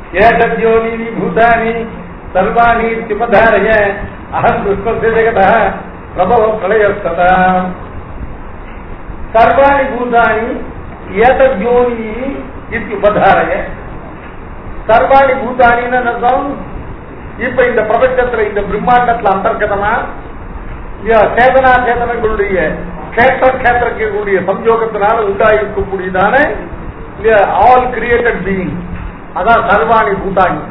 ஏதத்யோனி பூதானி சர்வாணி திமதாரய அகம் கிருஷ்ணஸ்ய ஜெகத பிரபவ பிரளயஸ்ததா சர்வாணி பூதானி ஏதத்யோனி இத்யுபதாரய சர்வாணி பூதானின்னு அர்த்தம் இப்ப இந்த பிரபஞ்சத்துல இந்த பிரம்மாண்டத்துல அந்தர்கதமா இல்லையா, சேதனா சேதனங்களுடைய கேட்ட கேத்திரக்கூடிய சம்யோகத்தினால உண்டாயிருக்கக்கூடியதான ஆல் கிரியேட்டட் பீயிங் அதான் சர்வாணி பூதானி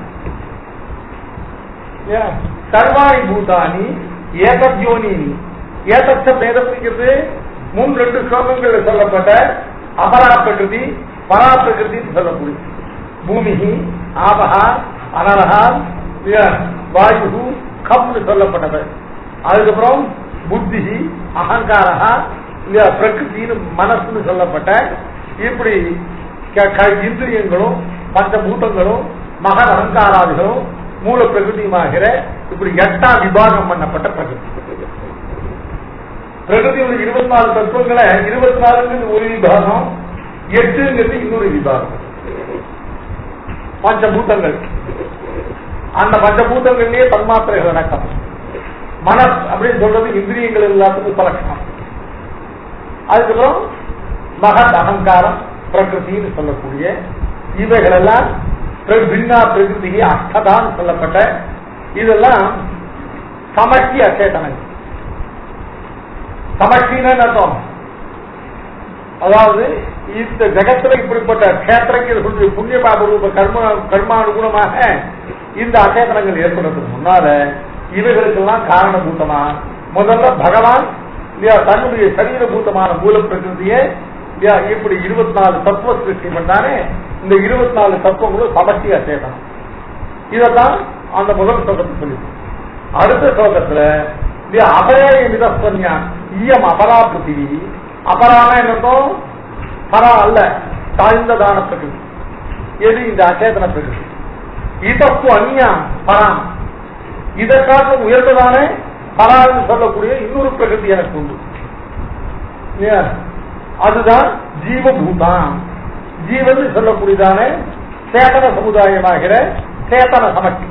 இல்லையா? சர்வாணி பூதானி ஏதத்யோனி ஏதச்ச பேதத்துக்கு முன் ரெண்டு ஸ்லோகங்களில் சொல்லப்பட்ட அபரா பிரகிருதி பரா பிரகிருதின்னு சொல்லக்கூடிய பூமி ஆபகா அனரகா இல்லையா, வாயு கப்னு சொல்லப்பட்டது அதுக்கப்புறம் புத்தி அகங்காரா இல்லையா பிரகிருத்தின்னு மனசுன்னு சொல்லப்பட்ட இப்படி க- க- இந்திரியங்களும் பஞ்சபூதங்களும் மகன் அகங்காராதிகளும் மூல பிரகிருதியுமாகிற இப்படி எட்டா விபாகம் பண்ணப்பட்ட பிரகிருதி பிரகிருதியோட இருபத்தி நாலு தத்துவங்களை இருபத்தி நாலுங்கிறது ஒரு விபாகம் எட்டுங்கிறது இன்னொரு விபாகம் பஞ்சபூதங்கள் அந்த பஞ்சபூதங்கள்லயே தன்மாத்திரைகள் அடக்கம் மனஸ் அப்படின்னு சொல்றது இந்திரியங்கள் எல்லாத்துக்கும் உபலட்சணம் அதுக்கப்புறம் மகத் அகங்காரம் பிரகிருதின்னு சொல்லக்கூடிய இவைகள் எல்லாம் பிர- பின்னா பிரகிருதி அஷ்டதான் சொல்லப்பட்ட இதெல்லாம் சமஷ்டி அச்சேதனங்கள் சமஷ்டின்னு என்ன அர்த்தம் அதாவது இந்த ஜகத்துல இப்படிப்பட்ட கஷேத்திரங்கள் சொல்லி புண்ணிய பாப ரூப கர்ம கர்மானுகுணமாக இந்த அச்சேதனங்கள் ஏற்படுறதுக்கு முன்னால இவைகளுக்கெல்லாம் காரணபூதமா முதல்ல பகவான் இல்லையா தன்னுடைய சரீரபூதமான மூல பிரகிருதியை இல்லையா இப்படி இருபத்தி நாலு தத்துவ சிருஷ்டி பண்ணானே இந்த இருபத்தி நாலு தத்துவங்களும் சமஷ்டி அச்சேதனம் இதைத்தான் அந்த முதல் ஸ்லோகத்தில் சொல்லி அடுத்த ஸ்லோகத்துல இல்லையா அபய மிதஸ்வன்யா ஈயம் அபரா பிருத்திவி அபரான என்னதும் பரா அல்ல தாழ்ந்ததான பிரகிருதி எது இந்த அச்சேதன பிரகிருதி இதப்பு அந்யா பராம் இதை காட்டிலும் உயர்ந்ததான பரான்னு சொல்லக்கூடிய இன்னொரு பிரகிருதி எனக்கு உண்டு இல்லையா? அதுதான் ஜீவபூதான் ஜீவன் சொல்லக்கூடியதான சேதன சமுதாயமாகிற சேதன சமஷ்டி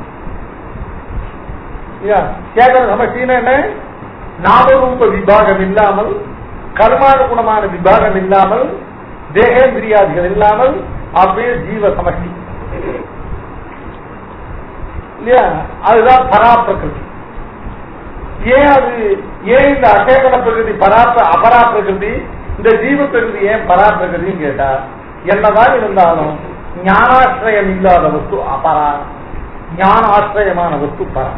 இல்லையா? சேதன சமஷ்டின்னா என்ன நாமரூப விபாகம் இல்லாமல் கர்மானுகுணமான விபாகம் இல்லாமல் தேகேந்திரியாதிகள் இல்லாமல் அப்படியே ஜீவ சமஷ்டி இல்லையா அதுதான் பரா பிரகிருதி ஏன் அது ஏன் இந்த அசேகன பிரகிருதி பராப்ப அபரா பிரகிருதி இந்த ஜீவ பிரகிருதி ஏன் பரா பிரகிருதின்னு கேட்டா என்னதான் இருந்தாலும் ஞானாசிரயம் இல்லாத வஸ்து அபரா ஞானாசிரயமான வஸ்து பரா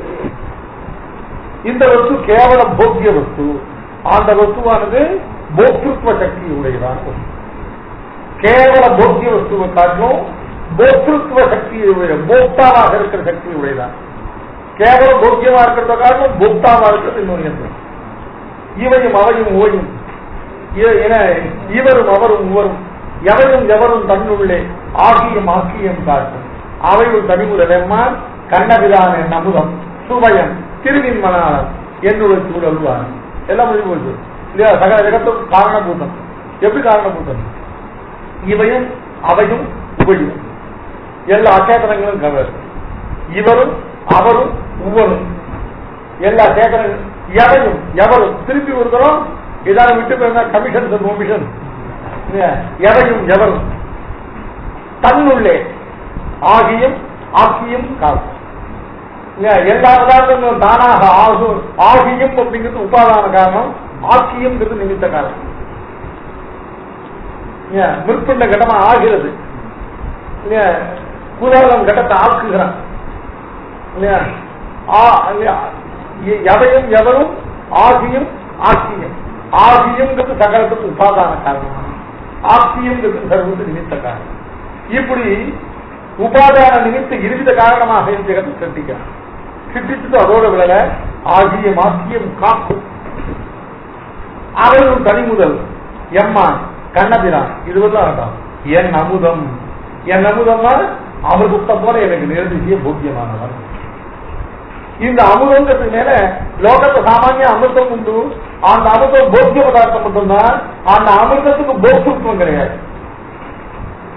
இந்த வஸ்து கேவல போக்கிய வஸ்து அந்த வஸ்துவானது போக்திருத்துவ சக்தி உடையதான வஸ்து கேவல போக்கிய வஸ்துவை காட்டிலும் போக்திருத்துவ சக்தி உடைய போக்தாவாக இருக்கிற சக்தி உடையதான் கேவல போக்கியமா இருக்கிறத காட்டிலும் போக்தாவா இருக்கிறது இன்னொரு யந்திரம் இவையும் அவையும் ஓயும் இ- என இவரும் அவரும் உவரும் எவரும் எவரும் தன்னுள்ளே ஆகியும் ஆக்கியம் காட்டும் அவையுள் தனிமுதலெம்மான் கண்ணபிரான நமுதம் சுவயம் திருவின் மணாளன் என்னுடைய சூழல்வான் எல்லாம் முடிவு போச்சு இல்லையா சகல ஜகத்தும் காரணபூதம் எப்படி காரணபூதம் இவையும் அவையும் உபயும் எல்லா அச்சேதனங்களும் கவர் இவரும் அவரும் உவரும் எல்லா சேதனங்களும் எவையும் எவரும் திருப்பி ஒரு தரம் இதான விட்டு போயிருந்தா கமிஷன் கமிஷன் எவையும் எவரும் தன்னுள்ளே ஆகியும் ஆக்கியும் காக்கும் இல்லையா? எல்லா பதார்த்தங்களும் தானாக ஆகும் ஆகியும் அப்படிங்கிறது உபாதான காரணம் ஆக்கியம்ங்கிறது நிமித்த காரணம் இல்லையா? மிற்பண்ட கட்டமா ஆகிறது இல்லையா குலாலம் கட்டத்தை ஆக்குகிறான் இல்லையா ஆ- இல்லையா? எ- எவையும் எவரும் ஆகியும் ஆக்கியம் ஆகியம்ங்கிறது சகலத்துக்கு உபாதான காரணம் ஆக்கியம்ங்கிறது சர்வத்து நிமித்த காரணம் இப்படி உபாதான நிமித்த இருவித காரணமாக இந்த ஜெகத்தை சிருஷ்டிக்கிறான் சிருஷ்டிச்சுட்டு அதோட விடல ஆகியம் ஆக்கியம் காக்கும் அவரும் தனிமுதல் எம்மான் கண்ணபிரான் இதுவெல்லாம் வேண்டாம் என் அமுதம் என் அமுதம்னா அமிர்தத்தை போல எனக்கு நேரடிய போக்கியமானவன் இந்த அமுதங்கிறதுக்கு மேல லோகத்தை சாமானிய அமிர்தம் உண்டு அந்த அமிர்தம் போக்கிய பதார்த்தம் மட்டும்தான் அந்த அமிர்தத்துக்கு போக்திருத்துவம் கிடையாது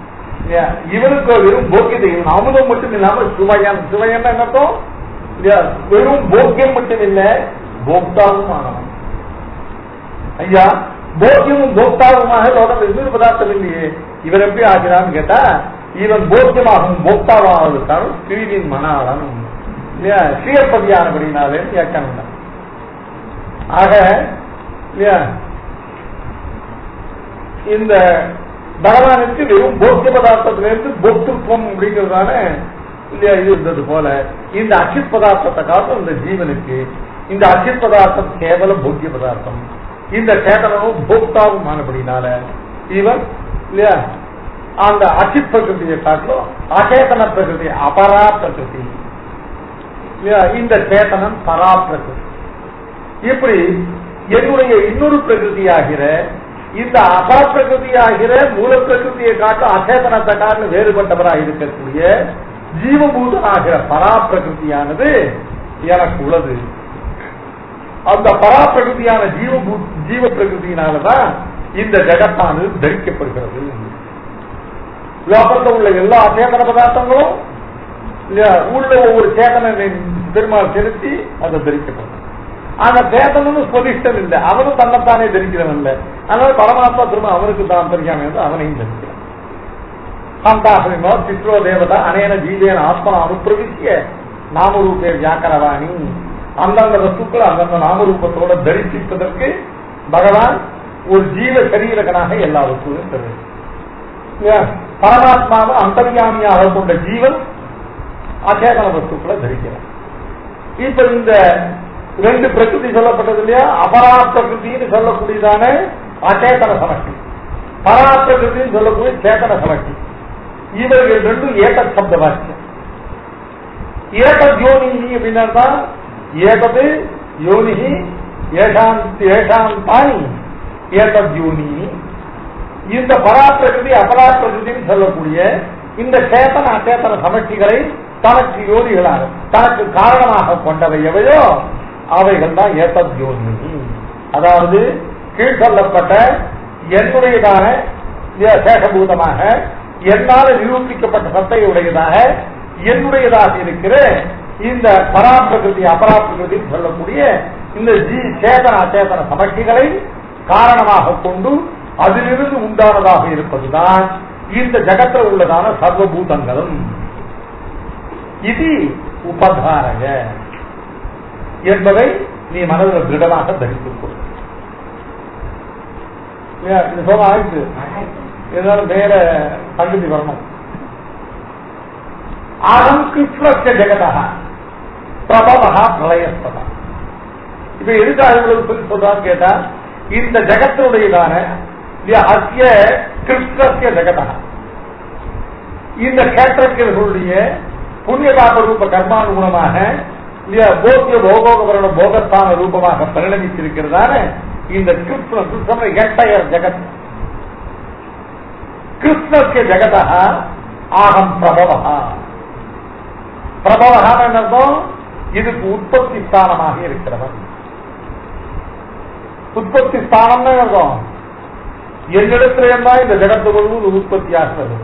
இல்லையா? இவனுக்கு வெறும் போக்கியத்தை இவன் அமுதம் மட்டும் இல்லாம சுவையன் சுவையன் என்ன அர்த்தம் இல்லையா? வெறும் போக்கியம் மட்டும் இல்ல போக்தாவும் ஆனவன் ஐயா போக்கியமும் போக்தாவுமாக லோகத்தில் இன்னொரு பதார்த்தம் இல்லையே இவர் எப்படி ஆகிறான்னு கேட்டா இவன் போக்கியமாகவும் போக்தாவாவதற்கான ஸ்ரீவின் மனாளன் இல்லையா ஸ்ரீயப்பதியானபடினாலே வியாக்கியானம் தான். ஆக இல்லையா இந்த பகவானுக்கு வெறும் போக்கிய பதார்த்தத்திலிருந்து போக்திருத்துவம் அப்படிங்கிறதான இல்லையா இது இருந்தது போல இந்த அச்சித் பதார்த்தத்தை காட்டும் இந்த ஜீவனுக்கு இந்த அச்சித் பதார்த்தம் கேவலம் போக்கிய பதார்த்தம் இந்த சேதனமும் போக்தாவும் ஆனபடினால இவன் இல்லையா அந்த அச்சித் பிரகிருதியை காட்டிலும் அச்சேதன பிரகிருதி அபரா பிரகிருதி இல்லையா இந்த சேத்தனம் பரா பிரகிருதி இப்படி என்னுடைய இன்னொரு பிரகிருதியாகிற இந்த அபர பிரகிருதியாகிற மூல பிரகிருதியை காட்டும் அச்சேதனத்தை காட்டிலும் வேறுபட்டவராக இருக்கக்கூடிய ஜீவபூதனாகிற பரா பிரகிருதியானது எனக்கு உள்ளது அந்த பரா பிரகிருதியான ஜீவபூ ஜீவ பிரகிருதியினாலதான் இந்த ஜெகத்தானது தரிக்கப்படுகிறது லோகத்தில் உள்ள எல்லா சேதன பதார்த்தங்களும் இல்லையா, உள்ள ஒவ்வொரு சேதனை பெருமாள் செலுத்தி அதை தரிக்கப்படும் அந்த சேதனம்னு சொல்லிஷ்டம் இல்லை அவனும் தன்னைத்தானே தரிக்கிறவன் இல்லை அதனால பரமாத்மா திரும்ப அவனுக்கு தான் தெரியாம இருந்து அவனையும் தரிக்கிறான் சாந்தாசிரமோ சித்ரோ தேவதா அனேன ஜீவேன ஆத்மனா அனுப்பிரவிசிய நாமரூபே வியாக்கரவாணி அந்தந்த வஸ்துக்கள் அந்தந்த நாமரூபத்தோட தரிசிப்பதற்கு பகவான் ஒரு ஜீவ சரீரகனாக எல்லா வஸ்துவையும் தருவது இல்லையா? பரமாத்மாவை அந்தர்யாமியாக கொண்ட ஜீவன் அச்சேதன வஸ்துக்களை தரிக்கிறான் இப்ப இந்த ரெண்டு பிரகிருதி சொல்லப்பட்டது இல்லையா அபரா பிரகிருத்தின்னு சொல்லக்கூடியதான அச்சேதன சமஷ்டி பரா பிரகிருத்தின்னு சொல்லக்கூடிய சேதன சமஷ்டி இவர்கள் ரெண்டும் ஏக சப்த வாக்கியம் ஏகத் யோனி அப்படின்னா தான் ஏகது யோனி ஏஷாம் ஏஷாம் தானி ஏகத் யோனி இந்த பராப்பிரகிருதி அபராப்பிரகிருதின்னு சொல்லக்கூடிய இந்த சேத்தன அச்சேதன சமஷ்டிகளை தனக்கு யோனிகளாக தனக்கு காரணமாக கொண்டவை எவையோ அவைகள் தான் ஏத்தத் யோனி அதாவது கீழ் சொல்லப்பட்ட என்னுடையதான சேஷபூதமாக என்னால் நிரூபிக்கப்பட்ட சத்தை உடையதாக என்னுடையதாக இருக்கிற இந்த பராப்பிரகிருதி அபராப்பிரகிருதி சொல்லக்கூடிய இந்த ஜீ சேதன அச்சேதன சமஷ்டிகளை காரணமாக கொண்டு அதிலிருந்து உண்டானதாக இருப்பதுதான் இந்த ஜகத்தில் உள்ளதான சர்வபூதங்களும் இது உபதாரக என்பதை நீ மனதில் திருடமாக தரித்துக் கொள் இல்லையா? இது சொல்ல ஆயிடுச்சு இருந்தாலும் வேற பகுதி வரணும் அகம் கிருஷ்ணஸ்ய ஜெகதா பிரபவா பிரளயஸ்பதா இப்ப எதுக்காக இவ்வளவு சொல்லி சொல்றான்னு கேட்டா இந்த ஜெகத்தினுடையதான இல்லையா, அஸ்ய கிருஷ்ணஸ்ய ஜெகதா இந்த கேட்டர்களுடைய புண்ணிய பாப ரூப கர்மானுகுணமாக இல்லையா போக்கிய போகோகவரண போகஸ்தான ரூபமாக பரிணமித்திருக்கிறதான இந்த கிருஷ்ண கிருஷ்ண எட்டையர் ஜெகத் கிருஷ்ணஸ்ய ஜெகதா ஆகம் பிரபவா பிரபவகான அர்த்தம் இதுக்கு உற்பத்தி ஸ்தானமாக இருக்கிறவன் உற்பத்தி ஸ்தானம்னு அர்த்தம் என்னிடத்துல இருந்தா இந்த ஜெகத்து முழுவதும் உற்பத்தி ஆகிறது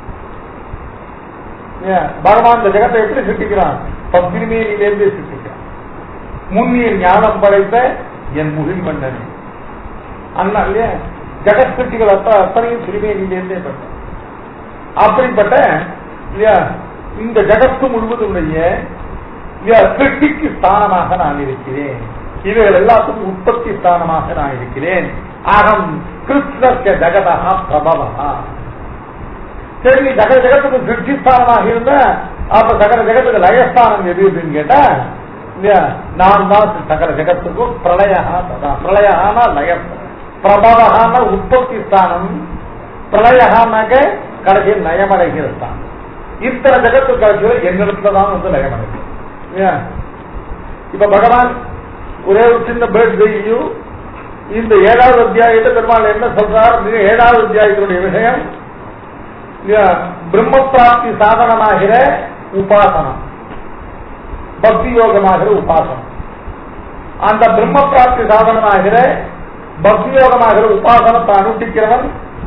ஏன், பகவான் இந்த ஜெகத்தை எப்படி சிருஷ்டிக்கிறான் பத்திரிமேனிலேருந்தே சிருஷ்டிக்கிறான் முன்னிய ஞானம் படைத்த என் முகில் மன்னன் அண்ணா இல்லையா ஜெகத் சிருஷ்டிகள் அத்த அத்தனையும் திருமேனிலேருந்தே பண்ண அப்படிப்பட்ட இல்லையா இந்த ஜகத்து முழுவதுடைய இல்லையா சிருஷ்டிக்கு ஸ்தானமாக நான் இருக்கிறேன் இவைகள் எல்லாத்துக்கும் உற்பத்தி ஸ்தானமாக நான் இருக்கிறேன் அகம் கிருஷ்ணஸ்ய ஜகதா பிரபவா சரி நீ சகல ஜெகத்துக்கு சிருஷ்டி ஸ்தானமாக இருந்தா அப்ப சகல ஜெகத்துக்கு லயஸ்தானம் எது அப்படின்னு கேட்டா இல்லையா நான் தான் சகல ஜெகத்துக்கும் பிரளயா பிரளயானா லய பிரபவகான உற்பத்தி ஸ்தானம் பிரளயகானாக்க கடைசியில் நயமடைகிற ஸ்தானம் இத்தனை ஜெகத்து கடைசியில் என்னிடத்துல தான் வந்து லயமடைகிறது இல்லையா இப்ப பகவான் ஒரே ஒரு சின்ன பேர்ட் செய்யும் இந்த ஏழாவது அத்தியாயத்தை பெருமாள் என்ன சொல்றார் அப்படின்னா ஏழாவது அத்தியாயத்தினுடைய விஷயம் இல்லையா, பிரம்ம பிராப்தி சாதனமாகிற உபாசனம் பக்தி யோகமாகிற உபாசனம் அந்த பிரம்ம பிராப்தி சாதனமாகிற பக்தி யோகமாகிற உபாசனத்தை அனுஷ்டிக்கிறவன்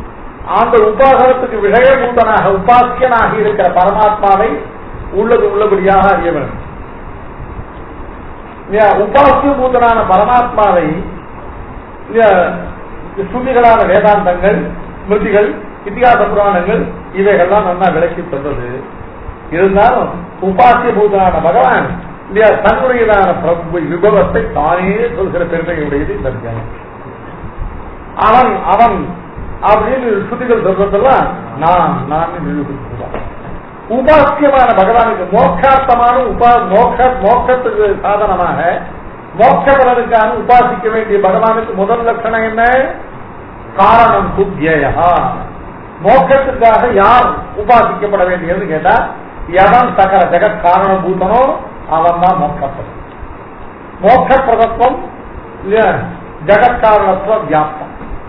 அந்த உபாசனத்துக்கு விஷயபூதனாக உபாசியனாக இருக்கிற பரமாத்மாவை உள்ளது உள்ளபடியாக அறிய வேண்டும் இல்லையா? உபாசியபூதனான பரமாத்மாவை இல்லையா, ஸ்ருதிகளான வேதாந்தங்கள் ஸ்மிருதிகள் இத்திகாச புராணங்கள் இவைகள்லாம் நல்லா விளக்கி சொல்றது இருந்தாலும் உபாசியபூதனான பகவான் இல்லையா தன்னுடையதான பிரபு விபவத்தை தானே சொல்கிற பெருமையுடையது இந்த தியானம் அவன் அவன் அப்படின்னு ஸ்ருதிகள் சொல்றதெல்லாம் நான் நான் நிரூபிக்கிறான் உபாசியமான பகவானுக்கு மோட்சார்த்தமான உபா மோட்ச மோட்சத்துக்கு சாதனமாக மோட்ச பலனுக்கான உபாசிக்க வேண்டிய பகவானுக்கு முதல் லட்சணம் என்ன காரணம் துத்தியா மோட்சத்துக்காக யார் உபாசிக்கப்பட வேண்டியது கேட்டா எவன் சகல ஜெகத் காரணபூதனோ அவன் தான் மோட்சப்படும் மோட்சப்பிரதத்துவம் இல்லையா ஜெகத்காரணத்துவ வியாப்தம்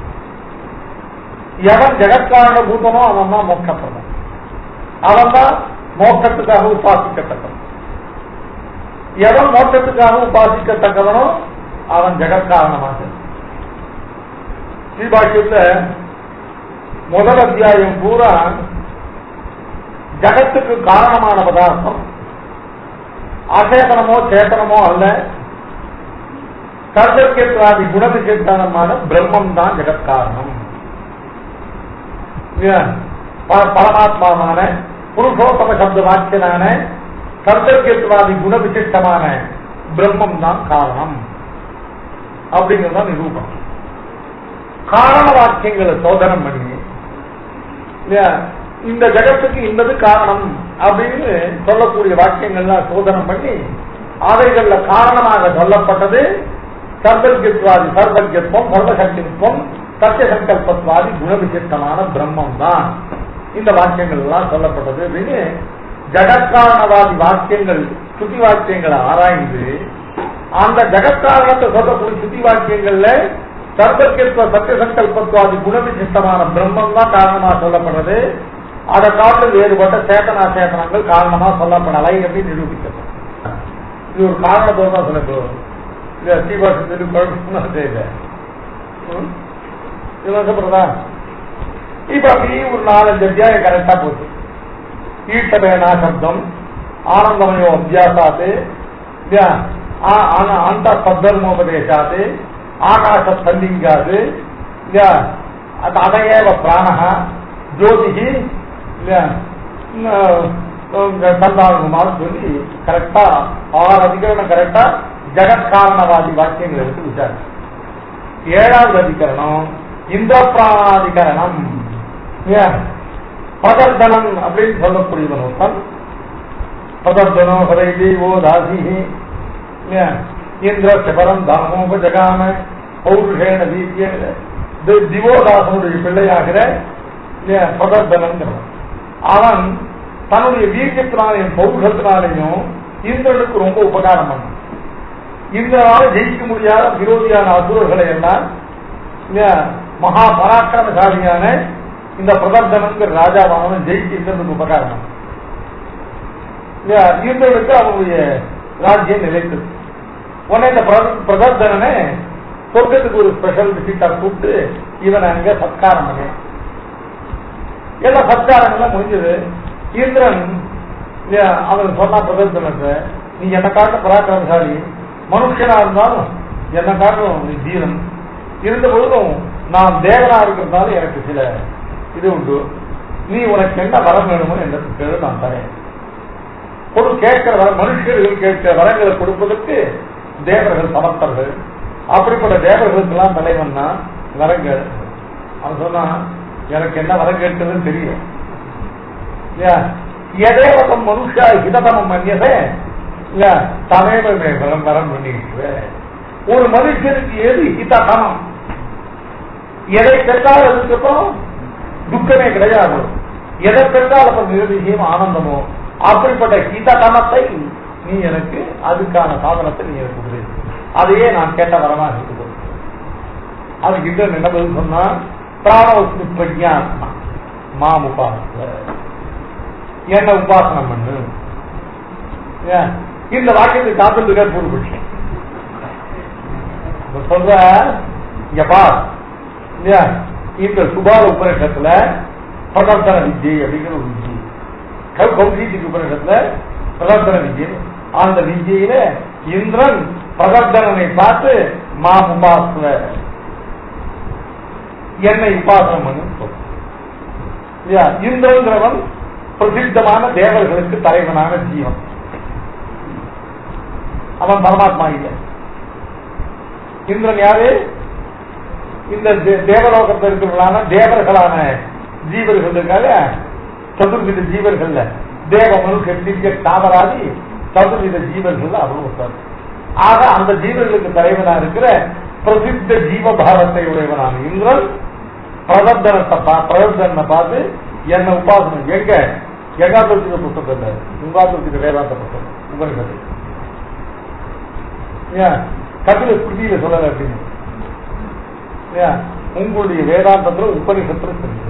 எவன் ஜெகத்காரண பூதனோ அவன் தான் மோட்சப்பிரதம் அவன் தான் மோட்சத்துக்காக உபாசிக்கத்தக்கவன் எவன் மோட்சத்துக்காக உபாசிக்கத்தக்கவனோ அவன் ஜெகத்காரணமாக ஸ்ரீபாஷ்யத்துல முதல் அத்தியாயம் பூரா ஜகத்துக்கு காரணமான பதார்த்தம் அச்சேதனமோ சேத்தனமோ அல்ல சர்வக்கேத்ராதி குணவிசேத்தனமான பிரம்மம் தான் ஜெகத்காரணம் இல்லையா? ப- பரமாத்மாவான புருஷோத்தம சப்த வாக்கியனான சர்வக்கேத்வாதி குணவிசிஷ்டமான பிரம்மம் தான் காரணம் அப்படிங்கிறது தான் நிரூபம் காரண வாக்கியங்களை சோதனம் பண்ணி இல்லையா இந்த ஜகத்துக்கு இந்தது காரணம் அப்படின்னு சொல்லக்கூடிய வாக்கியங்கள்லாம் சோதனம் பண்ணி அவைகள்ல காரணமாக சொல்லப்பட்டது சர்வஜத்வாதி சர்வஜத்துவம் சர்வசக்தித்துவம் சத்திய சங்கல்பத்வாதி குணவிசிஷ்டமான பிரம்மம் தான் இந்த வாக்கியங்கள் எல்லாம் சொல்லப்பட்டது அப்படின்னு ஜகத்காரணவாதி வாக்கியங்கள் சுத்தி வாக்கியங்களை ஆராய்ந்து அந்த ஜகத்காரணத்தை சொல்லக்கூடிய சுத்தி வாக்கியங்கள்ல சர்வக்கியத்துவ சத்திய சங்கல்பத்வாதி குணவிசிஷ்டமான பிரம்மம் தான் காரணமா சொல்லப்படுறது அதை காட்டு வேறுபட்ட சேத்தனா சேத்தனங்கள் காரணமா சொல்லப்படலை அப்படின்னு நிரூபிக்கிறது இது ஒரு காரணத்தோடு தான் சொல்லப்படுவது இது சீபாசத்துக்கு குழப்பம்னா தெரியல ம்? இது வருஷப்படுறதா இப்ப அப்படியே ஒரு நாலஞ்சு அத்தியாயம் கரெக்டா போச்சு ஈட்டபேனா சப்தம் ஆனந்தமயோ அபியாசாத்து இல்லையா? ஆ- ஆன- அந்த சத்தர்மோபதேசாத்து ஆகாச ஸ்பந்திங்காது இல்லையா அது அதையேவ பிராணஹா ஜோதிகி இல்லையா சந்தாகுமார் சொல்லி கரெக்டா ஆறு அதிகரணம் கரெக்டா ஜெகத்காரணவாதி வாக்கியங்களை எடுத்து விசாரி ஏழாவது அதிகரணம் இந்திர பிராணாதிகரணம் இல்லையா? பதர்தனம் அப்படின்னு சொல்லக்கூடியவன் ஒருத்தன் பதர்தனோ ஹரை தேவோ தாசிஹி இல்லையா? இந்திரஸ்ய பரம் தாமோபஜகாம பௌருஷேன வீத்திய தி- திவோதாசனுடைய பிள்ளையாகிற இல்லையா, பதர்தனங்கிறவன் அவன் தன்னுடைய வீரியத்தினாலையும் பௌருஷத்தினாலையும் இந்திரனுக்கு ரொம்ப உபகாரம் பண்ணான் இந்திரனால ஜெயிக்க முடியாத விரோதியான அசுரர்களை எல்லாம் இல்லையா, மகா பராக்கிரமசாலியான இந்த பிரதர்தனங்கிற ராஜாவானவன் ஜெயிச்சு இந்திரனுக்கு உபகாரம் பண்ணான். இல்லையா, இந்திரனுக்கு அவனுடைய ராஜ்யம் நிலைத்தது உடனே இந்த பிரத- பிரதர்தனனை சொர்க்கத்துக்கு ஒரு ஸ்பெஷல் விசிட்டா கூப்பிட்டு இவனை அங்க சத்காரம் பண்ண எல்லாம் சத்காரங்கள்லாம் முடிஞ்சது இந்திரன் இல்லையா, அவன் சொன்னா பிரதர்தனத்தை நீ என்ன காட்ட பராக்கிரமசாலி மனுஷனா இருந்தாலும் என்ன காட்டும் நீ தீரன் இருந்த பொழுதும் நான் தேவனா இருக்கிறதுனால எனக்கு சில இது உண்டு நீ உனக்கு என்ன வரம் வேணுமோ என்ன கேளு நான் தரேன் ஒரு கேட்கிற வர மனுஷர்கள் கேட்கிற வரங்களை கொடுப்பதற்கு தேவர்கள் சமர்த்தர்கள் அப்படிப்பட்ட தேவர்களுக்கெல்லாம் தலைவன் தான் வரங்கள் அவன் சொன்னா எனக்கு என்ன வரம் கேட்கிறதுன்னு தெரியும் இல்லையா எதேவதம் மனுஷா ஹிததமம் மன்யதே இல்ல தமேவ மே வரம் வரம் பண்ணிட்டு ஒரு மனுஷனுக்கு எது ஹிததமம் எதை பெற்றால் அதுக்கப்புறம் துக்கமே கிடையாது எதை பெற்றால் அப்ப நிர்வகியும் ஆனந்தமோ அப்படிப்பட்ட ஹிததமத்தை நீ எனக்கு அதுக்கான சாதனத்தை நீ எனக்கு உதவி அதையே நான் கேட்ட வரமாக இருக்குது அதுக்கு இன்னும் என்ன பதில் சொன்னா பிராணவஸ்து பிரஜாத்மா மாம் உபாசன என்ன உபாசனம் பண்ணு ஏன்? இந்த வாக்கியத்தை காத்துட்டு பூர்வபட்சம் இப்ப சொல்ற இங்க பார் இல்லையா இந்த சுபால உபநிஷத்துல பிரதர்த்தன வித்யை அப்படிங்கிற ஒரு வித்யை கௌ- கௌசிக்கு உபநிஷத்துல பிரதர்த்தன வித்யை அந்த வித்யில இந்திரன் பிரதர்த்தனனை பார்த்து மா உபாசன என்னை உபாசனம் பண்ணு சொல்றான். இல்லையா? இந்திரங்கிறவன் பிரசித்தமான தேவர்களுக்கு தலைவனான ஜீவன் அவன் பரமாத்மா இல்லை இந்திரன் யாரு இந்த தே- தேவலோகத்தில் இருக்கிறவர்களான தேவர்களான ஜீவர்கள் இருக்காங்க சதுர்வித ஜீவர்கள்ல தேவமனு கெட்டிக்க காமராதி சதுர்வித ஜீவர்கள் அவரும் ஒருத்தர். ஆக அந்த ஜீவர்களுக்கு தலைவனா இருக்கிற பிரசித்த ஜீவபாரத்தை உடையவனான இந்திரன் பிரதர்தனத்தை பா- பிரதர்தனை பார்த்து என்ன உபாசனம் எங்க எங்காத்திருக்கிற புத்தகம் இல்ல உங்காத்திருக்கிற வேதாந்த புத்தகம் உபனிஷத்து ஏன் கபில ஸ்ருதியில சொல்லல அப்படின்னு ஏன் உங்களுடைய வேதாந்தத்துல உபனிஷத்துல சொல்லுங்க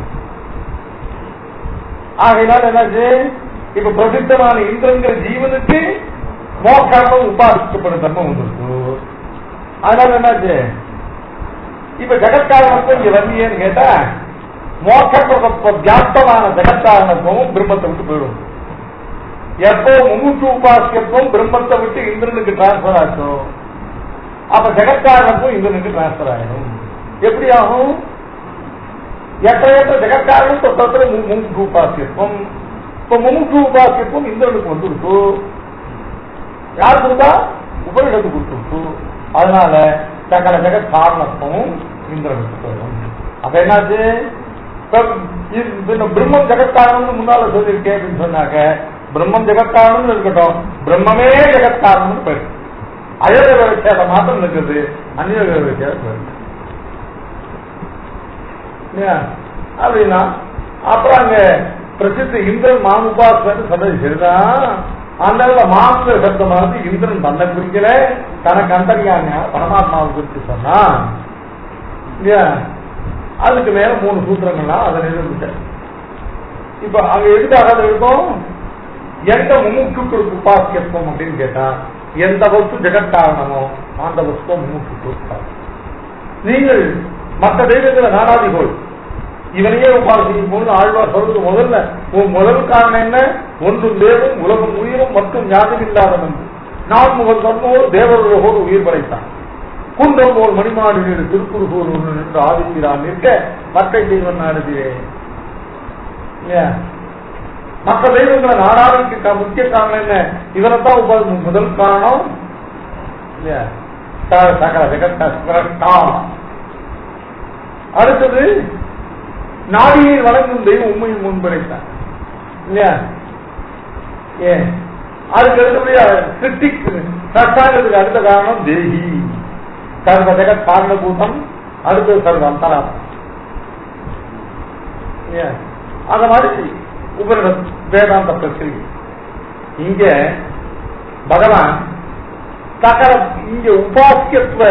ஆகையினால என்னாச்சு இப்ப பிரசித்தமான இந்திரங்கிற ஜீவனுக்கு மோக்காம உபாசிக்கப்படும் தன்மை வந்துருக்கு அதனால என்னாச்சு இப்ப ஜெகத்காரணத்துவம் இங்க வந்தியேன்னு கேட்டா மோட்ச வியாப்தமான ஜெகத்காரணத்துவம் பிரம்மத்தை விட்டு போயிடும் எப்போ முன்னூற்று உபாசியத்துவம் பிரம்மத்தை விட்டு இந்திரனுக்கு டிரான்ஸ்பர் ஆச்சோ அப்ப ஜெகத்காரணத்துவம் இந்திரனுக்கு டிரான்ஸ்பர் ஆயிடும் எப்படி ஆகும் எத்த எத்த ஜெகத்காரணம் தொட்டத்துல முன்னூற்று உபாசியத்துவம் இப்ப முன்னூற்று உபாசியத்துவம் இந்திரனுக்கு வந்துருக்கு யார் கொடுத்தா உபனிடத்து கொடுத்துருக்கு அதனால சகல ஜெகத் காரணத்துவமும் இந்திரனுக்கு போயிடும் அப்ப என்னாச்சு இப்ப இது- இந்த பிரம்மம் ஜெகத்காரணம்னு முன்னால சொல்லியிருக்கேன் அப்படின்னு சொன்னாக்க பிரம்மம் ஜெகத்காரணம்னு இருக்கட்டும் பிரம்மமே ஜெகத்காரணம்னு போயிடும் அயத விவசாயம் மாத்திரம் இருக்குது அந்நிய விவசாயம் போயிடும் இல்லையா? அப்படின்னா அப்புறம் அங்க பிரசித்த இந்திரன் மாமுபாசன் சொன்னது சரிதான் அந்த இடத்துல மாமுங்கிற சப்தமானது இந்திரன் தன்னை குறிக்கல தனக்கு அந்தரியான பரமாத்மாவை குறித்து சொன்னா இல்லையா அதுக்கு மேல மூணு சூத்திரங்கள்லாம் அதை நிரூபிச்சார் இப்ப அங்க எதுக்காக அது இருக்கும் எந்த முமுட்சுக்களுக்கு உபாசியத்துவம் அப்படின்னு கேட்டா எந்த வஸ்து ஜெகத்காரணமோ அந்த வஸ்து முமுட்சுக்கு நீங்கள் மற்ற தெய்வங்களை நாடாதிகள் இவனையே உபாசிக்கும் போது ஆழ்வார் சொல்றது முதல்ல உன் முதல் காரணம் என்ன ஒன்றும் தேவம் உலகம் உயிரும் மற்றும் ஞானம் இல்லாதவன் நான் முகல் சொன்னோர் தேவர்களோடு உயிர் படைத்தான் குன்றம் போல் மணிமாடு வீடு திருக்குறுகூர் ஒன்று நின்று ஆதிக்கிறான் நிற்க மற்ற தெய்வம் நாடுதியே இல்லையா? மற்ற தெய்வங்களை நாடாளுக்கு க- முக்கிய காரணம் என்ன இவரைத்தான் உப- முதல் காரணம் இல்லையா? ச- சகல ஜெகத்த சிரஷ்டா. அடுத்தது நாடியை வழங்கும் தெய்வம் உண்மையும் முன்படைத்தான் இல்லையா ஏன் அதுக்கு அடுத்தபடியா கிருத்திக் சஷ்டாங்கிறதுக்கு அடுத்த காரணம் தேகி சர்வ ஜெகத் காரணபூதம் அடுத்தது சர்வ அந்தராம் ஏன் அந்த மாதிரி உபரிட வேதாந்த பிரச்சனை இங்க பகவான் சகல இங்க உபாசியத்துவ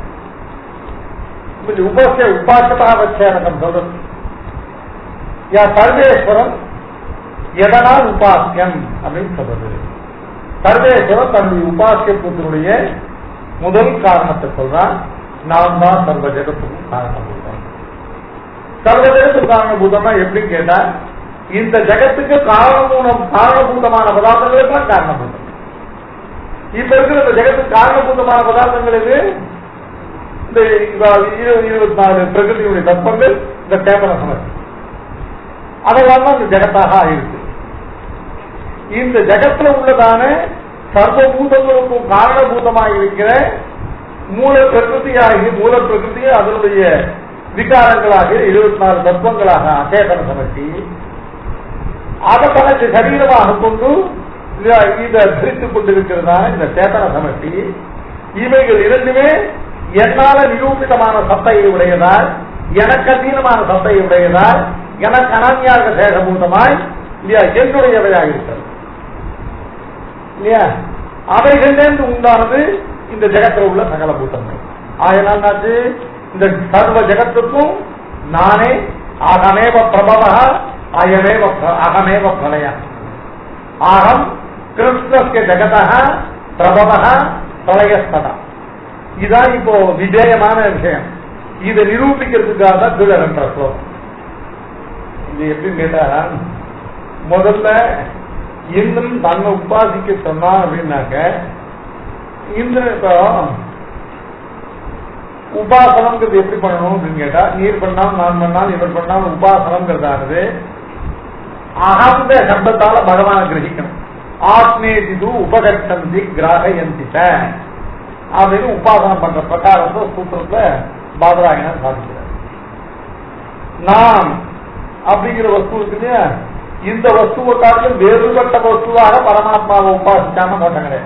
உபாசிய உபாசதாவச்சேரகம் சொல்றது யா சர்வேஸ்வரன் எதனால் உபாசியம் அப்படின்னு சொல்றது சர்வேஸ்வரன் தன்னுடைய உபாசியத்துவத்தினுடைய முதல் காரணத்தை சொல்றான் நான் தான் சர்வ ஜெகத்துக்கும் காரணபூதம் சர்வ ஜெகத்துக்கு காரணபூதம்னா எப்படி கேட்டா இந்த ஜெகத்துக்கு காரணபூதம் காரணபூதமான பதார்த்தங்களுக்கெல்லாம் காரணபூதம் இப்ப இருக்கிற இந்த ஜெகத்துக்கு காரணபூதமான பதார்த்தங்களுக்கு இந்த இருபது இருபத்தி நாலு பிரகிருதியுடைய தத்துவங்கள் இந்த கேமரா சமஸ்தி அதெல்லாம் தான் இந்த ஜெகத்தாக ஆயிருக்கு இந்த ஜெகத்துல உள்ளதான சர்வபூதங்களுக்கும் காரணபூதமாக இருக்கிற மூல பிரகிருதியாகி மூல பிரகிருதி அதனுடைய விகாரங்களாக இருபத்தி நாலு தத்துவங்களாக அச்சேதன சமர்த்தி அதை தனக்கு சரீரமாக கொண்டு இத- இதை தரித்துக் கொண்டிருக்கிறதான இந்த சேதன சமர்த்தி இவைகள் இரண்டுமே என்னால நிரூபிதமான சத்தையை உடையதால் எனக்கு அதீனமான சத்தையை உடையதால் எனக்கு அனன்யாக சேகபூதமாய் இல்லையா என்னுடையவையாக இருக்கிறது இல்லையா அவைகளிலிருந்து உண்டானது இந்த ஜெகத்தில் உள்ள சகல பூத்தங்கள் ஆயனாச்சு இந்த சர்வ ஜெகத்துக்கும் நானே அகமேவ பிரபவ அயமேவ பிர- அகமேவ பிரளய அகம் கிருஷ்ணஸ்ய ஜெகத பிரபவ பிரளயஸ்ததா இதான் இப்போ விஜயமான விஷயம் இதை நிரூபிக்கிறதுக்காக தான் கீழே ரெண்டரை ஸ்லோகம் இது எப்படின்னு கேட்டா முதல்ல இந்திரன் தன்னை உபாசிக்க சொன்னான் அப்படின்னாக்க இந்திரன் இப்போ உபாசனம்ங்கிறது எப்படி பண்ணணும் அப்படின்னு கேட்டா நீர் பண்ணால் நான் பண்ணால் இவர் பண்ணால் உபாசனம்ங்கிறதானது அகந்த சப்தத்தால பகவானை கிரகிக்கணும் ஆத்மேதிது உபகட்சந்தி கிராகயந்திட்ட அப்படின்னு உபாசனம் பண்ற பிரகாரத்தை சூத்திரத்துல பாதராயணன் சாதிக்கிறார் நான் அப்படிங்கிற வஸ்து இருக்கு இல்லையா இந்த வஸ்துவை காட்டிலும் வேறுபட்ட வஸ்துவாக பரமாத்மாவை உபாசிக்காம நோட்டம் கிடையாது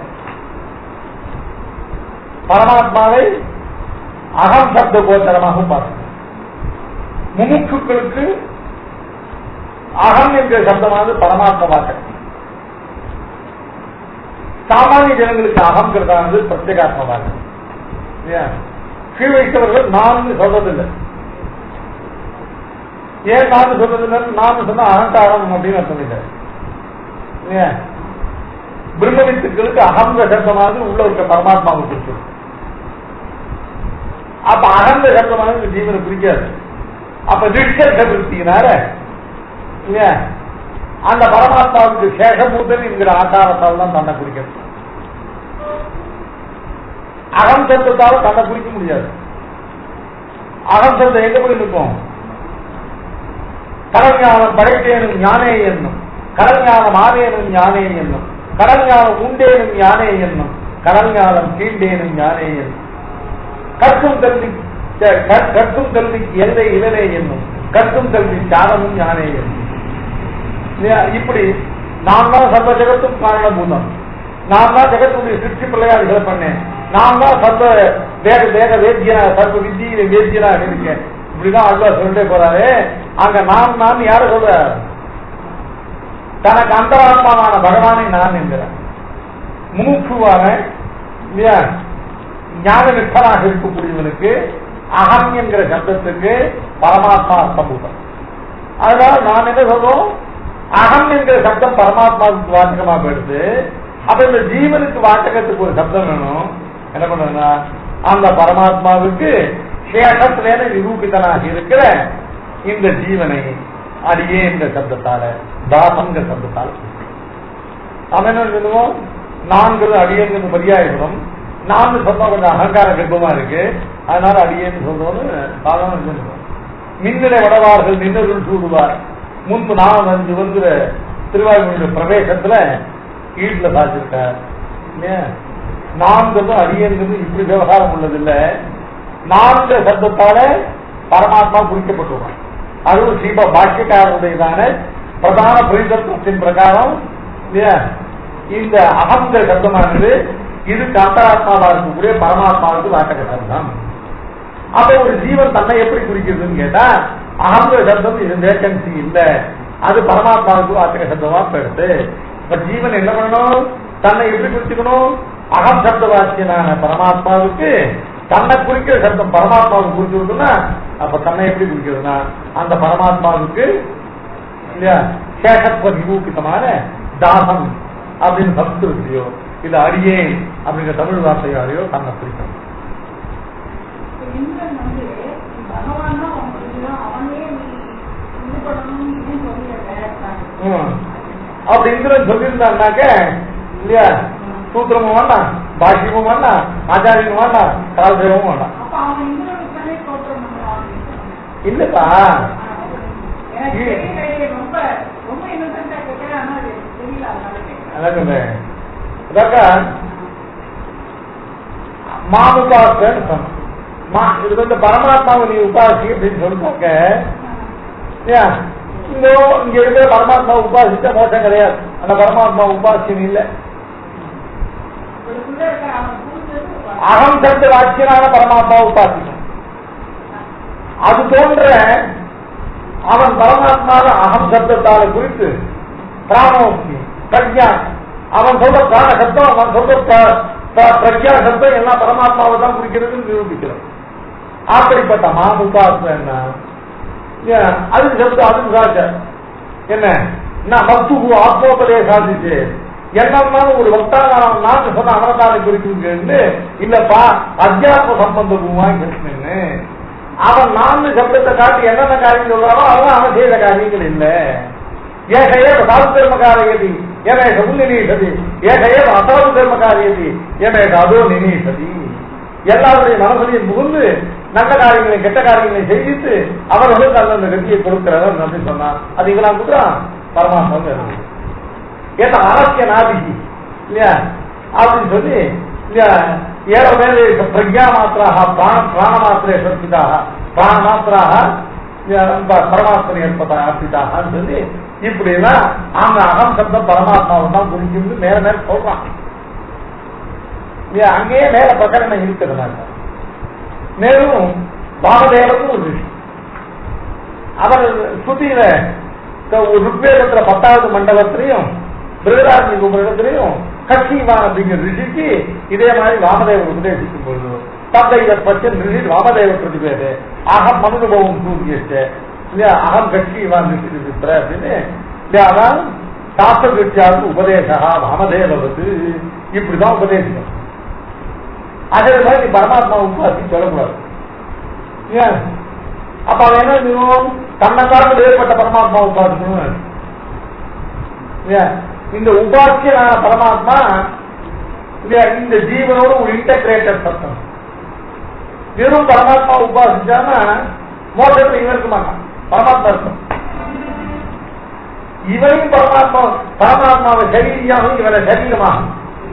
பரமாத்மாவை அகம் சப்த கோச்சரமாக உபாசனை முமுட்சுக்களுக்கு அகம் என்கிற சப்தமானது பரமாத்ம வாசகம் சாமானிய ஜனங்களுக்கு அகங்கிறதானது பிரத்யேகாத்ம வாசகம் இல்லையா கீழ் வைத்தவர்கள் நான் சொல்றதில்லை ஏன் நான் சொல்றதில்லை நான் சொன்னா அகங்காரம் அப்படின்னு அர்த்தம் இல்லை இல்லையா பிரம்மவித்துக்களுக்கு அகங்க சப்தமானது உள்ள இருக்க பரமாத்மாவை குறிச்சது அப்ப அகந்த சப்தமானது ஜீவனை குறிக்காது அப்ப நிஷ்கர்ஷ விருத்தினால இல்லையா அந்த பரமாத்மாவுக்கு சேஷபூதன் என்கிற ஆகாரத்தால் தான் தன்னை குறிக்கிறது அகம் சப்தத்தால தன்னை குறிக்க முடியாது அகம் சப்தம் எங்க போய் இருக்கும் கடல்ஞானம் படைத்தேனும் ஞானே என்னும் கடல்ஞானம் ஆனேனும் ஞானே என்னும் கடல்ஞானம் உண்டேனும் ஞானே என்னும் கடல்ஞானம் கீண்டேனும் ஞானே என்னும் கற்கும் கல்வி கற்கும் கல்விக்கு எல்லை இவனே என்னும் கற்கும் கல்வி சாதமும் ஞானே என்னும் இல்லையா? இப்படி நான் தான் சர்வ ஜெகத்தும் காரணபூதம் நான் தான் ஜெகத்துடைய சிருஷ்டி பிள்ளையாடுகளை பண்ணேன் நான் தான் சர்வ வேக வேக வேத்தியனா சர்வ வித்தியில வேத்தியனா இருக்கேன் இப்படிதான் அல்லா சொல்லிட்டே போறாரு அங்க நான் நான் யார சொல்ற தனக்கு அந்தராத்மாவான பகவானை நான் என்கிறேன் மூக்குவான இல்லையா ஞான நிஷ்டனாக இருக்கக்கூடியவனுக்கு அகம் என்கிற சப்தத்துக்கு பரமாத்மா அர்த்தபூதம் அதனால நான் என்ன சொல்றோம் அகம் என்கிற சப்தம் பரமாத்மாவுக்கு வாச்சகமா போயிடுது அப்ப இந்த ஜீவனுக்கு வாச்சகத்துக்கு ஒரு சப்தம் வேணும் என்ன பண்றதுன்னா அந்த பரமாத்மாவுக்கு சேஷத்வேன நிரூபிதனாக இருக்கிற இந்த ஜீவனை அடியே இந்த சப்தத்தால தாசங்கிற சப்தத்தால நம்ம என்ன சொல்லுவோம் நான்கிறது அடியேங்கிறது பரியாயப்படும் நான் சொன்னா கொஞ்சம் அகங்கார கர்ப்பமா இருக்கு அதனால அடியேன்னு சொல்றோம்னு சாதாரண சொல்லுவோம் மின்னிலை வடவார்கள் நின்னருள் சூடுவார் முன்பு நான் அஞ்சு வந்து திருவாரூருடைய பிரவேசத்துல வீட்டுல சாதிச்சிருக்கார் இல்லையா நான்கிறது அடியேங்கிறது இப்படி விவகாரம் உள்ளதில்ல நான்கு சப்தத்தால பரமாத்மா குறிக்கப்பட்டுள்ளான் அதுவும் ஸ்ரீப பாஷ்யக்காரருடையதான பிரதான புரிதத்துவத்தின் பிரகாரம் இல்லையா இந்த அகங்கிற சப்தமானது இது அந்தராத்மாவா இருக்கக்கூடிய பரமாத்மாவுக்கு வாட்டக சப்தம் அப்ப ஒரு ஜீவன் தன்னை எப்படி குறிக்கிறதுன்னு கேட்டா அகங்கிற சப்தம் இது வேகன்சி இல்ல அது பரமாத்மாவுக்கு வாட்டக சப்தமா போயிடுது இப்ப ஜீவன் என்ன பண்ணணும் தன்னை எப்படி குறிச்சுக்கணும் அகம் சப்த வாக்கியனான பரமாத்மாவுக்கு தன்னை குறிக்கிற சப்தம் பரமாத்மாவுக்கு குறிச்சுடுதுன்னா அப்ப தன்னை எப்படி குறிக்கிறதுனா அந்த பரமாத்மாவுக்கு இல்லையா சேஷத்துவ நிரூபிதமான தாசம் அப்படின்னு சம்ஸ்கிருத்தியோ இல்ல அடியேன் அப்படிங்கிற தமிழ் வார்த்தையாலேயோ தன்னை குறிக்கணும் இந்திரன் வந்து பகவான் தான் அவன் புரிஞ்சுதான் அவனே நீ இது பண்ணணும் இது சொல்லிடுற ம். அப்படி இந்திரன் சொல்லியிருந்தாருனாக்க இல்லையா சூத்திரமும் வேண்டாம் பாஷ்யமும் வேண்டாம் ஆச்சாரியமும் வேண்டாம் காலதேவமும் வேண்டாம் அப்ப அவன் இந்திரனுக்கு தானே தோற்றம் பண்ணுவான் இல்லப்பா எனக்கு தெரியலையே ரொம்ப ரொம்ப இன்னசென்டா கேட்கிறேன் ஆனா அது தெரியல அதனால கேட்கிறேன் அழகுமே இதாக்கா மாமுபாசன்னு சொன்னோம் மா இது வந்து பரமாத்மாவை நீ உபாசி அப்படின்னு சொல்லிட்டாக்க ஏன் இங்க இங்க இருக்கிற பரமாத்மா உபாசிச்சா மோசம் கிடையாது அந்த பரமாத்மா உபாசியம் இல்லை உங்களுக்குள்ள இருக்க அவன் புரிஞ்சது அகம் சத்து வாக்கியனான பரமாத்மா உபாசிக்கணும் அது போன்ற அவன் பரமாத்மாவை அகம் சப்தத்தால குறித்து பிராணோக்தி பிரஜா அவன் சொல்ற பிராண சப்தம் அவன் சொல்ற பிர- பிர- பிரஜா சப்தம் எல்லாம் பரமாத்மாவை தான் குறிக்கிறதுன்னு நிரூபிக்கிறோம் அப்படிப்பட்ட மாமுபாசம் என்ன ஏன், அதுக்கு சப்தம் அதுக்கு சாட்ச என்ன நான் மத்துகு ஆத்மோபதேசாதிச்சு என்னன்னாலும் ஒரு வக்தாகாரம் நான் சொன்ன அவனதான குறிக்கிறது இல்லப்பா அத்தியாத்ம சம்பந்தமுமா கிருஷ்ணன்னு அவன் நான்கு சப்தத்தை காட்டி என்னென்ன காரியம் சொல்றானோ அவன் அவன் செய்த காரியங்கள் இல்லை ஏகையே சாது தர்ம காரியதி ஏமே நினீசதி ஏகையே அசாது தர்ம காரியதி ஏமே அதோ நினீசதி எல்லாருடைய மனசுலையும் புகுந்து நல்ல காரியங்களை கெட்ட காரியங்களை செய்வித்து அவர்களுக்கு அந்த வெற்றியை கொடுக்கிறவர் நன்றி சொன்னார் அது இவெல்லாம் கொடுக்குறான் பரமாத்மா ஏன்னா ஆரோக்கிய நாதிகி இல்லையா அப்படின்னு சொல்லி இல்லையா ஏழ மேலே பிரஜா மாத்திராக பிராண பிராண மாத்திரே சர்ப்பிதாக பிராண மாத்திராக பரமாத்மனை ஏற்பட்ட அர்ப்பிதாகன்னு சொல்லி இப்படி எல்லாம் அந்த அகம் சப்தம் பரமாத்மாவை தான் குறிக்கிறது மேல மேல சொல்றான் இல்லையா அங்கேயே மேல பிரகடனம் இருக்கிறதுனால மேலும் வாமதேவருக்கு ஒரு விஷயம் அவர் ஸ்ருதியில ருக்வேதத்துல பத்தாவது மண்டலத்திலையும் பிருகராஜி உபரிடத்திலையும் கட்சிவான் அப்படிங்கிற ரிஷிக்கு இதே மாதிரி வாமதேவர் உபதேசிக்கும் பொழுது தந்தைய பச்சன் ரிஷி வாமதேவ பிரதிபேது அகம் அனுபவம் சூரியச்சு இல்லையா அகம் கட்சிவான் ரிஷி விசித்திர அப்படின்னு இல்லையா அதான் சாஸ்திர வித்தியாவுக்கு உபதேசா வாமதேவது இப்படிதான் உபதேசிக்கணும் அதே மாதிரி பரமாத்மா உபாசி சொல்லக்கூடாது ஏன் அப்ப அவன் என்ன செய்வோம் தன்னை காலத்தில் ஏற்பட்ட பரமாத்மா உபாசிக்கணும் ஏன் இந்த உபாசியனான பரமாத்மா இல்லையா இந்த ஜீவனோட ஒரு இன்டகிரேட்டட் சத்தம் வெறும் பரமாத்மா உபாசிச்சாம மோசத்தில் இவன் இருக்க மாட்டான் பரமாத்மா இருக்கும் இவனையும் பரமாத்மா பரமாத்மாவை சரீரியாகவும் இவனை சரீரமாகும்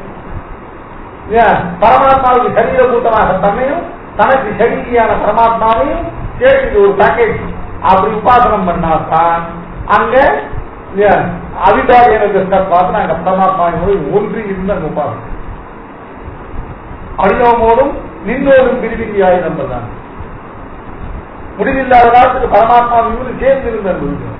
பரமாத்மாவுக்கு சரீரபூத்தமாக தன்னையும் தனக்கு சரீரியான பரமாத்மாவையும் சேர்த்து ஒரு பேக்கேஜ் அப்படி உபாசனம் பண்ணாதான் அங்க அவிதாயன பார்த்து நாங்க பரமாத்மாவோடு ஒன்றி இருந்து அங்க உபாசனம் அடியோமோடும் நின்னோடும் பிரிவிதியாய் நம்பதான் முடிவில்லாத காலத்துக்கு பரமாத்மா இவரு சேர்ந்து இருந்து அனுபவிக்கணும்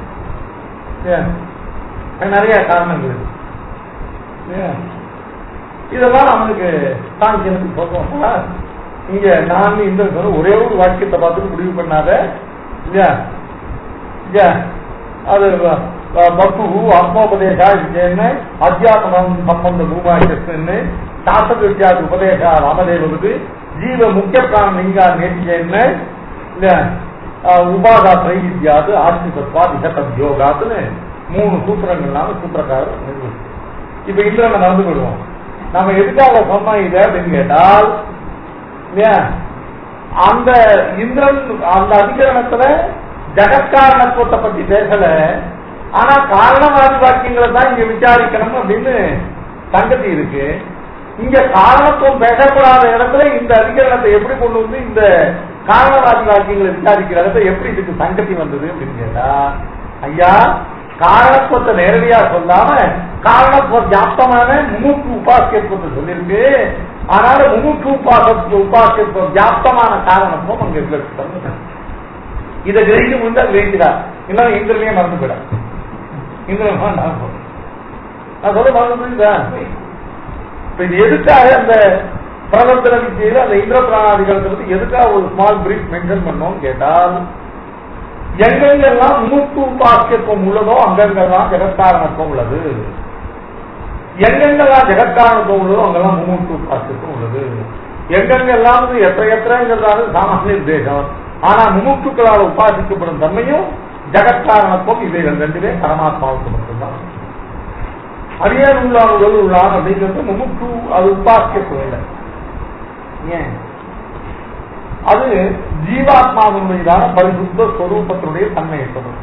நிறைய காரணங்கள் இருக்கு இதெல்லாம் அவனுக்கு சாங்கியனுக்கு சொல்றோம் இங்க நான் இந்த ஒரே ஒரு வாக்கியத்தை பார்த்துட்டு முடிவு பண்ணாத இல்லையா இல்லையா அது பக்து ஆத்மோபதேசா என்ன அத்தியாத்மம் சம்பந்த பூமாக்கியன்னு சாஸ்திர வித்தியாச உபதேசா ராமதேவது ஜீவ முக்கிய பிராண லிங்கா நேர்ச்சியன்னு இல்ல உபாதா திரைவித்யாது ஆத்மிகத்வா விசத்தம் யோகாத்துன்னு மூணு சூத்திரங்கள்னால சூத்திரக்காரர் நிர்வகிச்சு இப்ப இந்திரனை மறந்து விடுவோம் நம்ம எதுக்காக சொன்னோம் இதை அப்படின்னு கேட்டால் இல்லையா அந்த இந்திரன் அந்த அதிகரணத்துல ஜெகத்காரணத்துவத்தை பத்தி பேசல ஆனா காரணவாதி வாக்கியங்களை தான் இங்க விசாரிக்கணும் அப்படின்னு சங்கதி இருக்கு இங்க காரணத்துவம் பேசக்கூடாத இடத்துல இந்த அதிகரணத்தை எப்படி கொண்டு வந்து இந்த காரணவாதி வாக்கியங்களை விசாரிக்கிற இடத்துல எப்படி இதுக்கு சங்கத்தி வந்தது அப்படின்னு கேட்டா ஐயா காரணத்துவத்தை நேரடியா சொல்லாம காரணத்துவ ஜாப்தமான முமுக்கு உபாசியத்துவத்தை சொல்லியிருக்கு ஆனால முமுக்கு உபாசத்துவ உபாசியத்துவம் ஜாப்தமான காரணத்துவம் அங்க இருக்கு இதை கிரகிக்க முடிந்தா கிரகிக்கிறார் இல்லைன்னா இந்திரனையே மறந்து போயிடா இந்திரன் நான் சொல்ல மறந்து புரியுதா இப்ப இது எதுக்காக அந்த பிரபந்தன வித்தியில அந்த இந்திர பிராணாதிகளை பத்தி எதுக்காக ஒரு ஸ்மால் பிரீஃப் மென்ஷன் பண்ணோம் கேட்டால் எங்கெங்கெல்லாம் மூக்கு உபாசியத்துவம் உள்ளதோ அங்கெங்கெல்லாம் ஜெகத்காரணத்துவம் உள்ளது எங்கெங்கெல்லாம் ஜெகத்காரணத்துவம் உள்ளதோ அங்கெல்லாம் மூக்கு உபாசியத்துவம் உள்ளது எங்கெங்கெல்லாம் எத்த எத்தனைங்கிறதால சாமானிய தேசம் ஆனா முமுட்சுக்களால் உபாசிக்கப்படும் தன்மையும் ஜெகத்காரணத்துவம் இவைகள் ரெண்டுமே பரமாத்மாவுக்கு மட்டும்தான் அரியர் உள்ளார் உடல் உள்ளார் அப்படிங்கிறது முமுக்கு அது உபாசியத்துவம் இல்லை ஏன் அது ஜீவாத்மாவினுடையதான பரிசுத்த ஸ்வரூபத்தினுடைய தன்மையை சொல்லும்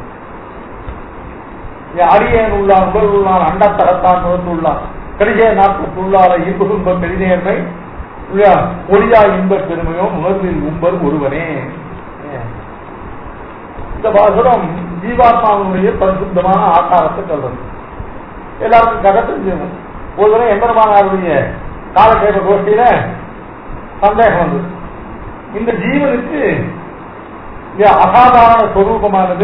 அரியன் உள்ளான் உடல் உள்ளான் அண்டத்தகத்தான் நுழைந்துள்ளான் கடிகே நாற்பத்துள்ளார இன்பு துன்ப பெரிநேர்மை ஒளியா இன்ப பெருமையோ உணர்வில் உம்பர் ஒருவனே இந்த பாசுரம் ஜீவாத்மாவினுடைய பரிசுத்தமான ஆகாரத்தை சொல்றது எல்லாருக்கும் கதை தெரிஞ்சிருக்கும் ஒரு தடவை எம்பெருமானாருடைய காலகேப கோஷ்டியில சந்தேகம் வந்தது இந்த ஜீவனுக்கு அசாதாரண ஸ்வரூபமானது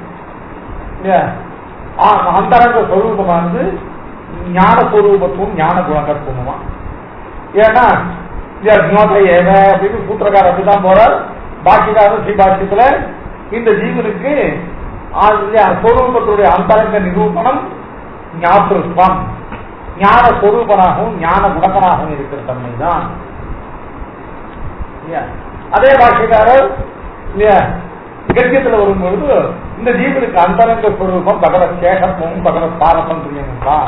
அந்தரங்க ஸ்வரூபமானது ஞான ஸ்வரூபத்துவம் ஞான குணகத்துவமா ஏன்னா ஏக அப்படின்னு சூத்திரக்காரர் அப்படிதான் போறார் பாக்கியக்காரர் ஸ்ரீ பாக்கியத்துல இந்த ஜீவனுக்கு ஸ்வரூபத்துடைய அந்தரங்க நிரூபணம் ஞாபகம் ஞான ஸ்வரூபனாகவும் ஞான குணகனாகவும் இருக்கிற தன்மைதான் அதே பாஷைக்காரர் இல்லையா கத்தியத்துல வரும்பொழுது இந்த ஜீவனுக்கு அந்தரங்க ஸ்வரூபம் பகவத் சேகத்துவம் பகவத் பாரதந்திரியம் தான்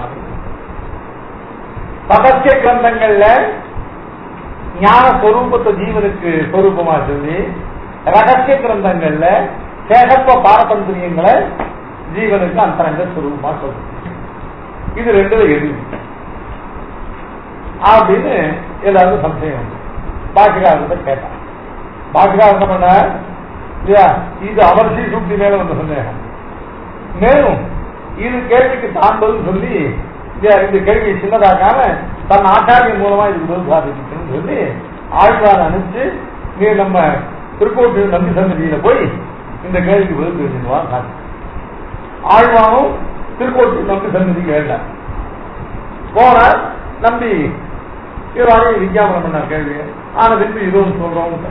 ரகசிய கிரந்தங்கள்ல ஞான ஸ்வரூபத்தை ஜீவனுக்கு ஸ்வரூபமா சொல்லி ரகசிய கிரந்தங்கள்ல சேகத்துவ பாரதந்திரியங்களை ஜீவனுக்கு அந்தரங்க ஸ்வரூபமா சொல்லுது இது ரெண்டுல எது அப்படின்னு எல்லாருக்கும் சந்தேகம் வந்து பாக்கிகாரத்தை கேட்டான் பாக்கிகாரன் என்ன பண்ண இல்லையா இது அமர்சி சுட்டி மேல வந்த சந்தேகம் மேலும் இது கேள்விக்கு தான் பதில் சொல்லி இல்லையா இந்த கேள்வி சின்னதாக்காம தன் ஆச்சாரியம் மூலமா இதுக்கு பதில் சாதிக்கணும்னு சொல்லி ஆழ்வார் அனுப்பிச்சு நீ நம்ம திருக்கோட்டூர் நம்பி சந்ததியில போய் இந்த கேள்விக்கு பதில் தெரிஞ்சுக்குவான் சாதி ஆழ்வானும் திருக்கோட்டூர் நம்பி சந்ததி கேள்ல போன நம்பி இவராலையும் விஞ்ஞாபனம் பண்ணார் கேள்வி ஆனா திருப்பி இதுவும் சொல்றோம்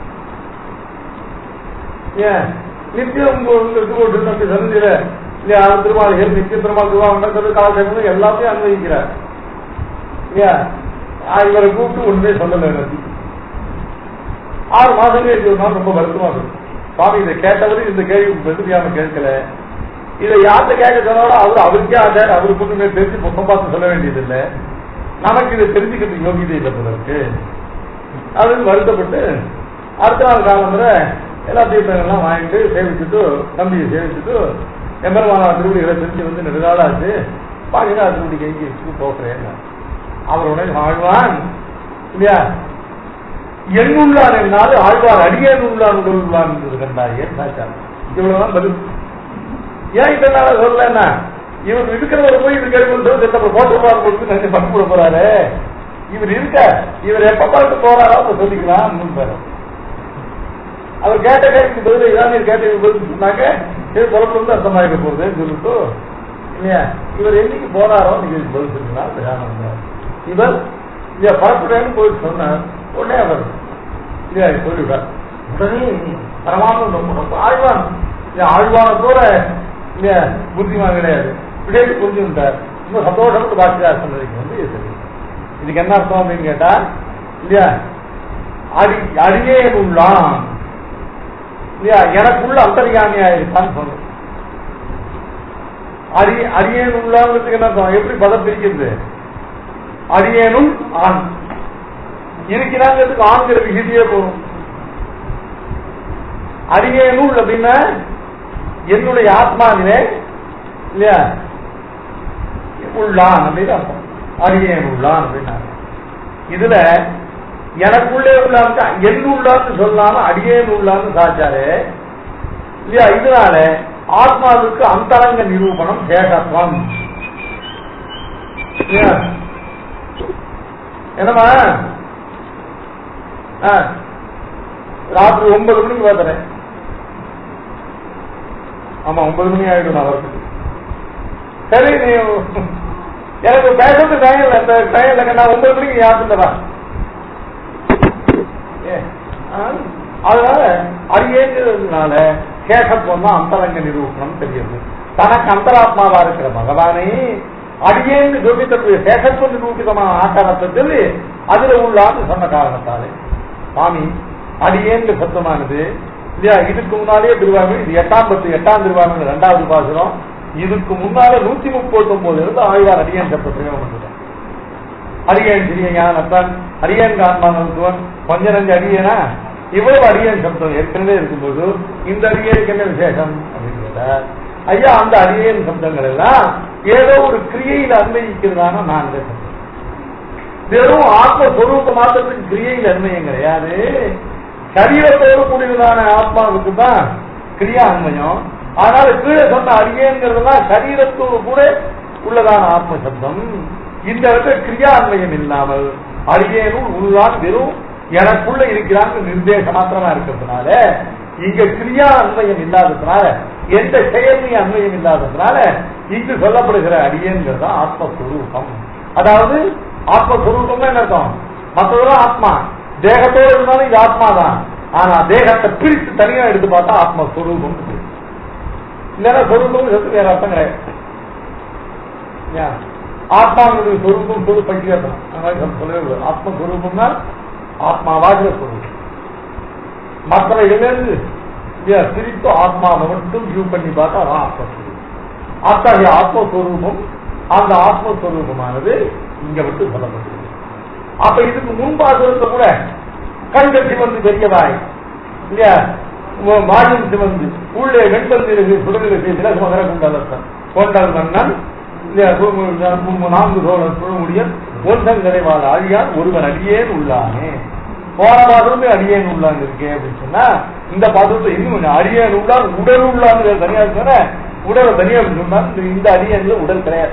ஏன் நித்தியம் திருக்கோட்டூர் நம்பி சந்ததியில இல்லையா திருமாளிகள் நித்திய பெருமாள் திருவாங்க காலசேகரம் எல்லாத்தையும் அனுபவிக்கிறார் இல்லையா இவரை கூப்பிட்டு ஒண்ணுமே சொல்லல எனக்கு ஆறு மாசம் கழிச்சு ஒரு நாள் ரொம்ப வருத்தமா இருக்கு சுவாமி இதை கேட்டவரு இந்த கேள்வி பெருமையாம கேட்கல இதை யார்கிட்ட கேட்க சொன்னாலும் அவர் அவருக்கே ஆச்சார் அவருக்கு ஒண்ணுமே தெரிஞ்சு புத்தம் பார்த்து சொல்ல வேண்டியது இல்லை நமக்கு இதை தெரிஞ்சுக்கிறதுக்கு யோகியதை இல்லை போல இருக்கு அதுன்னு வருத்தப்பட்டு அடுத்த நாள் காலம்புற எல்லா தீர்த்தங்கள்லாம் வாங்கிட்டு சேவிச்சுட்டு தம்பியை சேவிச்சுட்டு எம்பெருமானார் திருவடிகளை தெரிஞ்சு வந்து நெடுநாளாச்சு பாக்கினா திருவடி கைக்கு வச்சுட்டு போகிறேன் அவர் உடனே ஆழ்வான் இல்லையா எண்ணுள்ளான் என்னாது ஆழ்வார் அடியேன் உள்ளான் உடலுள்ளான் கண்டாயே சாச்சார் இவ்வளவுதான் பதில் ஏன் இதனால சொல்லலன்னா இவர் இருக்கிறவர் போய் இது கேட்கணும் சித்தப்ப போட்டுப்பார் கொடுத்து நினைச்சு பண்ண போறாரு இவர் இருக்க இவர் எப்ப பார்த்து போறாரோ அப்ப சொல்லிக்கலாம் பாரு அவர் கேட்ட கேள்விக்கு பதில் இதான் நீர் கேட்ட பதில் சொன்னாங்க இது புறத்துல இருந்து அர்த்தமாயிருக்க போகுதுன்னு சொல்லிட்டு இல்லையா இவர் என்னைக்கு போறாரோ நீங்க இதுக்கு பதில் சொல்லிக்கலாம் தியானம் இவர் இல்லையா பரப்புறேன்னு போய் சொன்னார் உடனே அவர் இல்லையா சொல்லிவிட்டார் உடனே பரமாத்மன் ரொம்ப ரொம்ப ஆழ்வான் இல்லையா ஆழ்வான போல இல்லையா புத்திமான் கிடையாது விடைக்கு புரிஞ்சுட்டார் ரொம்ப சந்தோஷப்பட்டு பாக்கியார் சொன்னதுக்கு வந்து இது சரி இதுக்கு என்ன அர்த்தம் அப்படின்னு கேட்டா இல்லையா அடி அடியே உள்ளான் இல்லையா எனக்குள்ள அந்தரியாமியா இருக்கான்னு சொன்னோம் அடி அடியேன் உள்ளாங்கிறதுக்கு என்ன அர்த்தம் எப்படி பதம் பிரிக்கிறது அடியேனும் ஆண் இருக்கிறாங்கிறதுக்கு ஆண்கிற விகிதியே போகும் அடியேனுள் அப்படின்னா என்னுடைய ஆத்மாவிலே இல்லையா உள்ளான் அப்படின்னு அர்த்தம் அடியேன் உள்ளான் அப்படின்னா இதுல எனக்குள்ளே உள்ளான்னு என் உள்ளான்னு சொல்லாம அடியேன் உள்ளான்னு சாச்சாரு இல்லையா இதனால ஆத்மாவுக்கு அந்தரங்க நிரூபணம் சேகத்துவம் இல்லையா என்னமா ராத்திரி ஒன்பது மணிக்கு பார்த்துறேன் ஆமா ஒன்பது மணி ஆயிடும் நான் வரதுக்கு சரி நீ எனக்கு பேசுறது டைம் இல்லை இந்த டைம் இல்லைங்க நான் ஒன்பது மணிக்கு யாருந்தவா அதனால அரியேங்கிறதுனால சேஷத்துவம் தான் அந்தரங்க நிரூபணம் தெரியுது தனக்கு அந்தராத்மாவா இருக்கிற பகவானை அடியேன்னு ஜோதித்தக்கூடிய சேஷத்துவ நிரூபிதமான ஆச்சாரத்தை சொல்லி அதுல உள்ளான்னு சொன்ன காரணத்தாலே சுவாமி அடியேன்னு சத்தமானது இல்லையா இதுக்கு முன்னாலே திருவாரூர் இது எட்டாம் பத்து எட்டாம் திருவாரூர் ரெண்டாவது பாசுரம் இதுக்கு முன்னால நூத்தி முப்பத்தி ஒன்பது இருந்து ஆழ்வார் அடியேன் சத்த பிரயோகம் பண்ணிட்டார் அடியேன் சிறிய ஞானத்தான் அடியேன் கான்மானத்துவன் கொஞ்ச நஞ்சு அடியேனா இவ்வளவு அடியேன் சப்தம் ஏற்கனவே இருக்கும்போது இந்த அடியேனுக்கு என்ன விசேஷம் அப்படின்னு கேட்டார் ஐயா அந்த அடியேன் சப்தங்கள் எல்லாம் ஏதோ ஒரு கிரியையில் அன்வயிக்கிறதான நான் இந்த சப்தம் வெறும் ஆத்மஸ்வரூப மாத்திரத்துக்கு கிரியையில் அன்மையம் கிடையாது சரீரத்தோடு கூடியதான ஆத்மாவுக்கு தான் கிரியா அன்மயம் அதனால கீழே சொன்ன அடியேங்கிறதுலாம் சரீரத்தோடு கூட உள்ளதான ஆத்ம சப்தம் இந்த இடத்துல கிரியா அன்மயம் இல்லாமல் அடியேனும் உள்ளான் வெறும் எனக்குள்ள இருக்கிறாங்க நிர்தேச மாத்திரமா இருக்கிறதுனால இங்க கிரியா அன்மயம் இல்லாததுனால எந்த செயல்மையும் அன்மயம் இல்லாததுனால இங்கு சொல்லப்படுகிற அடியேங்கிறது தான் ஆத்மஸ்வரூபம் அதாவது ஆத்மஸ்வரூபம்னா என்ன அர்த்தம் மற்றதெல்லாம் ஆத்மா தேகத்தோடு இருந்தாலும் இது ஆத்மா தான் ஆனா தேகத்தை பிரித்து தனியா எடுத்து பார்த்தா ஆத்மஸ்வரூபம் இல்லைன்னா சொரூபம் சொல்லிட்டு வேற அர்த்தம் கிடையாது ஆத்மாவுடைய சொரூபம் சொல்லி படிக்கிறோம் சொல்லவே கூடாது ஆத்மஸ்வரூபம்னா ஆத்மாவாகிற சொரூபம் மற்றவைகளிலிருந்து இல்லையா பிரித்து ஆத்மாவை மட்டும் வியூ பண்ணி பார்த்தா அதான் ஆத்மஸ்வரூபம் அத்தகைய ஆத்மஸ்வரூபம் அந்த ஆத்மஸ்வரூபமானது இங்க விட்டு சொல்லப்படுது அப்ப இதுக்கு முன்பாக இருந்த கூட கண்கள் சிவந்து பெரியவாய் இல்லையா உ- மாயும் சிவந்து உள்ளே வெண்பந்திருக்கு சுடலிருக்கு விலகு மகர குண்டலத்தன் கொண்டல் மன்னன் இல்லையா சு- மு- மு- நான்கு சோழன் சுழமுடியன் ஒன்றங்கரை வாழ் அழியான் ஒருவன் அடியேன் உள்ளானே போன பாதமே அடியேன் உள்ளான் இருக்கே அப்படின்னு சொன்னா இந்த பாதத்தை இன்னும் கொஞ்சம் அடியேன் உள்ளான் உடல் உள்ளான்னு தனியா இருக்கிற உடலை தனியா சொன்னா இந்த அடியேன்ல உடல் கிடையாது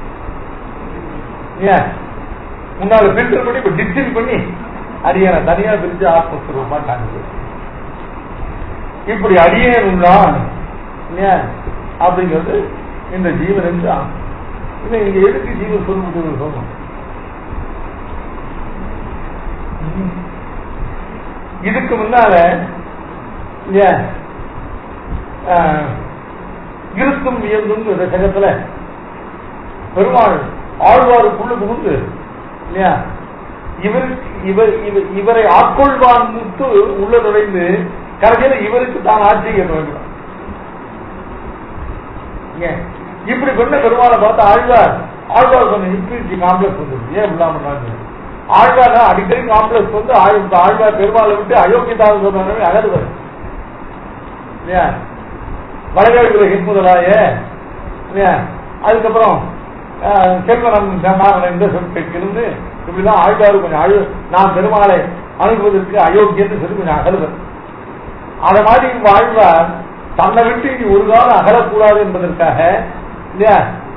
ஏன் முன்னால ஃபில்டர் பண்ணி இப்ப டிஸ்டில் பண்ணி அரியனை தனியா பிரிச்சு ஆத்மஸ்வரூபமா காண்பு இப்படி அரியன் உள்ளான் இல்லையா அப்படிங்கிறது இந்த ஜீவனுக்கு ஆ- இது இங்க எதுக்கு ஜீவன் சொல்லுறது சொல்லணும் இதுக்கு முன்னால இல்லையா ஆஹ், இருத்தும் இயங்கும் தசகத்துல பெருமாள் ஆழ்வாருக்குள்ள புகுந்து இல்லையா இவர் இவர் இவர் இவரை ஆட்கொள்வான் முத்து உள்ள நுழைந்து கடைசியில இவருக்கு தான் ஆட்சி கேட்க வேண்டும் ஏன்? இப்படி பண்ண பெருமாளை பார்த்து ஆழ்வார் ஆழ்வார் கொஞ்சம் இன்ஃபினிட்டி காம்ப்ளெக்ஸ் வந்துருக்கு ஏன் இல்லாம பண்ணாங்க ஆழ்வார் தான் அடிக்கடி காம்ப்ளெக்ஸ் வந்து ஆழ்~ ஆழ்வார் பெருமாளை விட்டு அயோக்கியதாக சொன்னாலே அகருவார் இல்லையா வடகிழக்குல ஹிம்முதலாய இல்லையா அதுக்கப்புறம் ஆஹ், செல்வனம் நாராயணன் இந்த சொற்கிருந்து இப்படிதான் ஆழ்வார் கொஞ்சம் அழு நான் பெருமாளை அணுகுவதற்கு அயோக்கியன்னு சொல்லி கொஞ்சம் அகலுவர் அத மாதிரி இவங்க ஆழ்வார் தன்னை விட்டு இனி ஒரு காலம் அகலக்கூடாது என்பதற்காக இல்லையா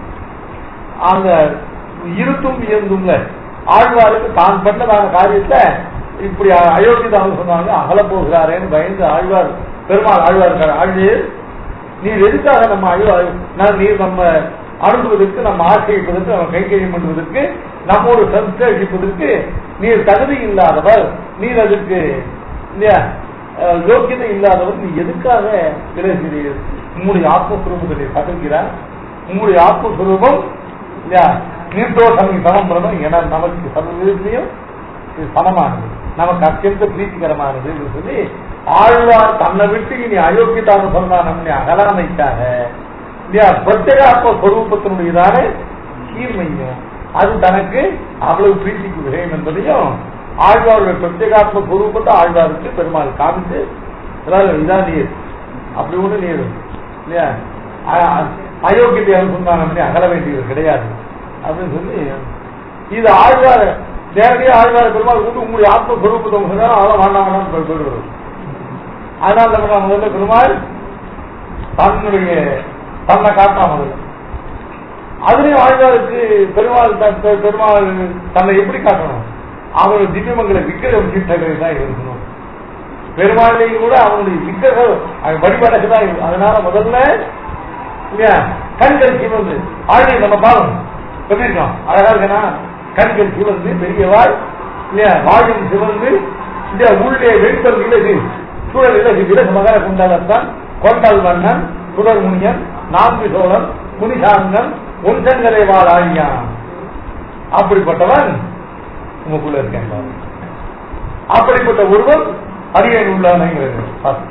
அந்த இருத்தும் இயங்குங்க ஆழ்வாருக்கு தான் பண்ணதான காரியத்தை இப்படி அயோக்கியதான் சொன்னாங்க அகல போகிறாரேன்னு பயந்து ஆழ்வார் பெருமாள் ஆழ்வார் இருக்கார் ஆழ்வீர் நீர் எதுக்காக நம்ம ஆழ்வார் நான் நீர் நம்ம அணுகுவதற்கு நம்ம ஆசிரியப்பதற்கு நம்ம கைகரியம் பண்ணுவதற்கு நம்மோடு சம்ஸ்கரிப்பதற்கு நீர் தகுதி இல்லாதவர் நீர் அதுக்கு இல்லையா அஹ், யோக்கியதை இல்லாதவர் நீ எதுக்காக விலகிறீர் உங்களுடைய ஆத்மஸ்வரூபத்தை நீ சகல்கிறார் உங்களுடைய ஆத்மஸ்வரூபம் இல்லையா நிர்தோஷம் நீ சமம் பண்ணணும் ஏன்னா நமக்கு சர்வவிதத்திலையும் இது சமமானது நமக்கு அத்தியந்த பிரீத்திகரமானது என்று சொல்லி ஆழ்வார் தன்னை விட்டு இனி அயோக்கியதாக சொன்னா நம்முடைய அகலாமைக்காக இல்லையா பிரத்யேகாத்ம ஸ்வரூபத்தினுடையதான கீழ்மையும் அது தனக்கு அவ்வளவு பிரீத்திக்கு விஷயம் என்பதையும் ஆழ்வாருடைய பிரத்யேகாத்ம ஸ்வரூபத்தை ஆழ்வாருக்கு பெருமாள் காமிச்சு அதாவது இதான் நீர் அப்படி ஒண்ணு நீர் இல்லையா அ- அ- அயோக்கியத்தை அனுசந்தானம் அகல வேண்டியது கிடையாது அப்படின்னு சொல்லி இது ஆழ்வார் நேரடியா ஆழ்வார் பெருமாள் கூட்டு உங்களுடைய ஆத்மஸ்வரூபத்தை சொன்னா அதெல்லாம் வேண்டாம் வேண்டாம் போயிடுறது அதனால நம்ம முதல்ல பெருமாள் தன்னுடைய தன்னை காட்டாம முதல்ல அதுலயும் ஆழ்வாருக்கு பெருமாள் த- பெ- பெருமாள் தன்னை எப்படி காட்டணும் அவருடைய திவ்யமங்கல விக்கிரகம் சீட்டகளை தான் இருக்கணும் பெருமாளையும் கூட அவனுடைய விக்கிரகம் அவன் வழிபாடுக்கு தான் இருக்கு. அதனால முதல்ல இல்லையா கண்கள் சிவந்து ஆழ்வி நம்ம பாவம் எப்படி இருக்கோம் அழகா இருக்கனா கண்கள் சிவந்து பெரியவாள் இல்லையா வாயும் சிவந்து இந்த உள்ளே வெண்பல் இலகு சூழல் இலகு விலகு மகர குண்டலத்தான் கொண்டல் மன்னன் சுடர் முனியன் நான்கு சோழன் முனிசாங்கன் ஒன்றங்கரை வாழ் ஆழியான் அப்படிப்பட்டவன் உங்களுக்குள்ள இருக்கேன் பாருங்க. அப்படிப்பட்ட ஒருவன் அடியேன் உள்ளானுங்கிறது பாருங்க.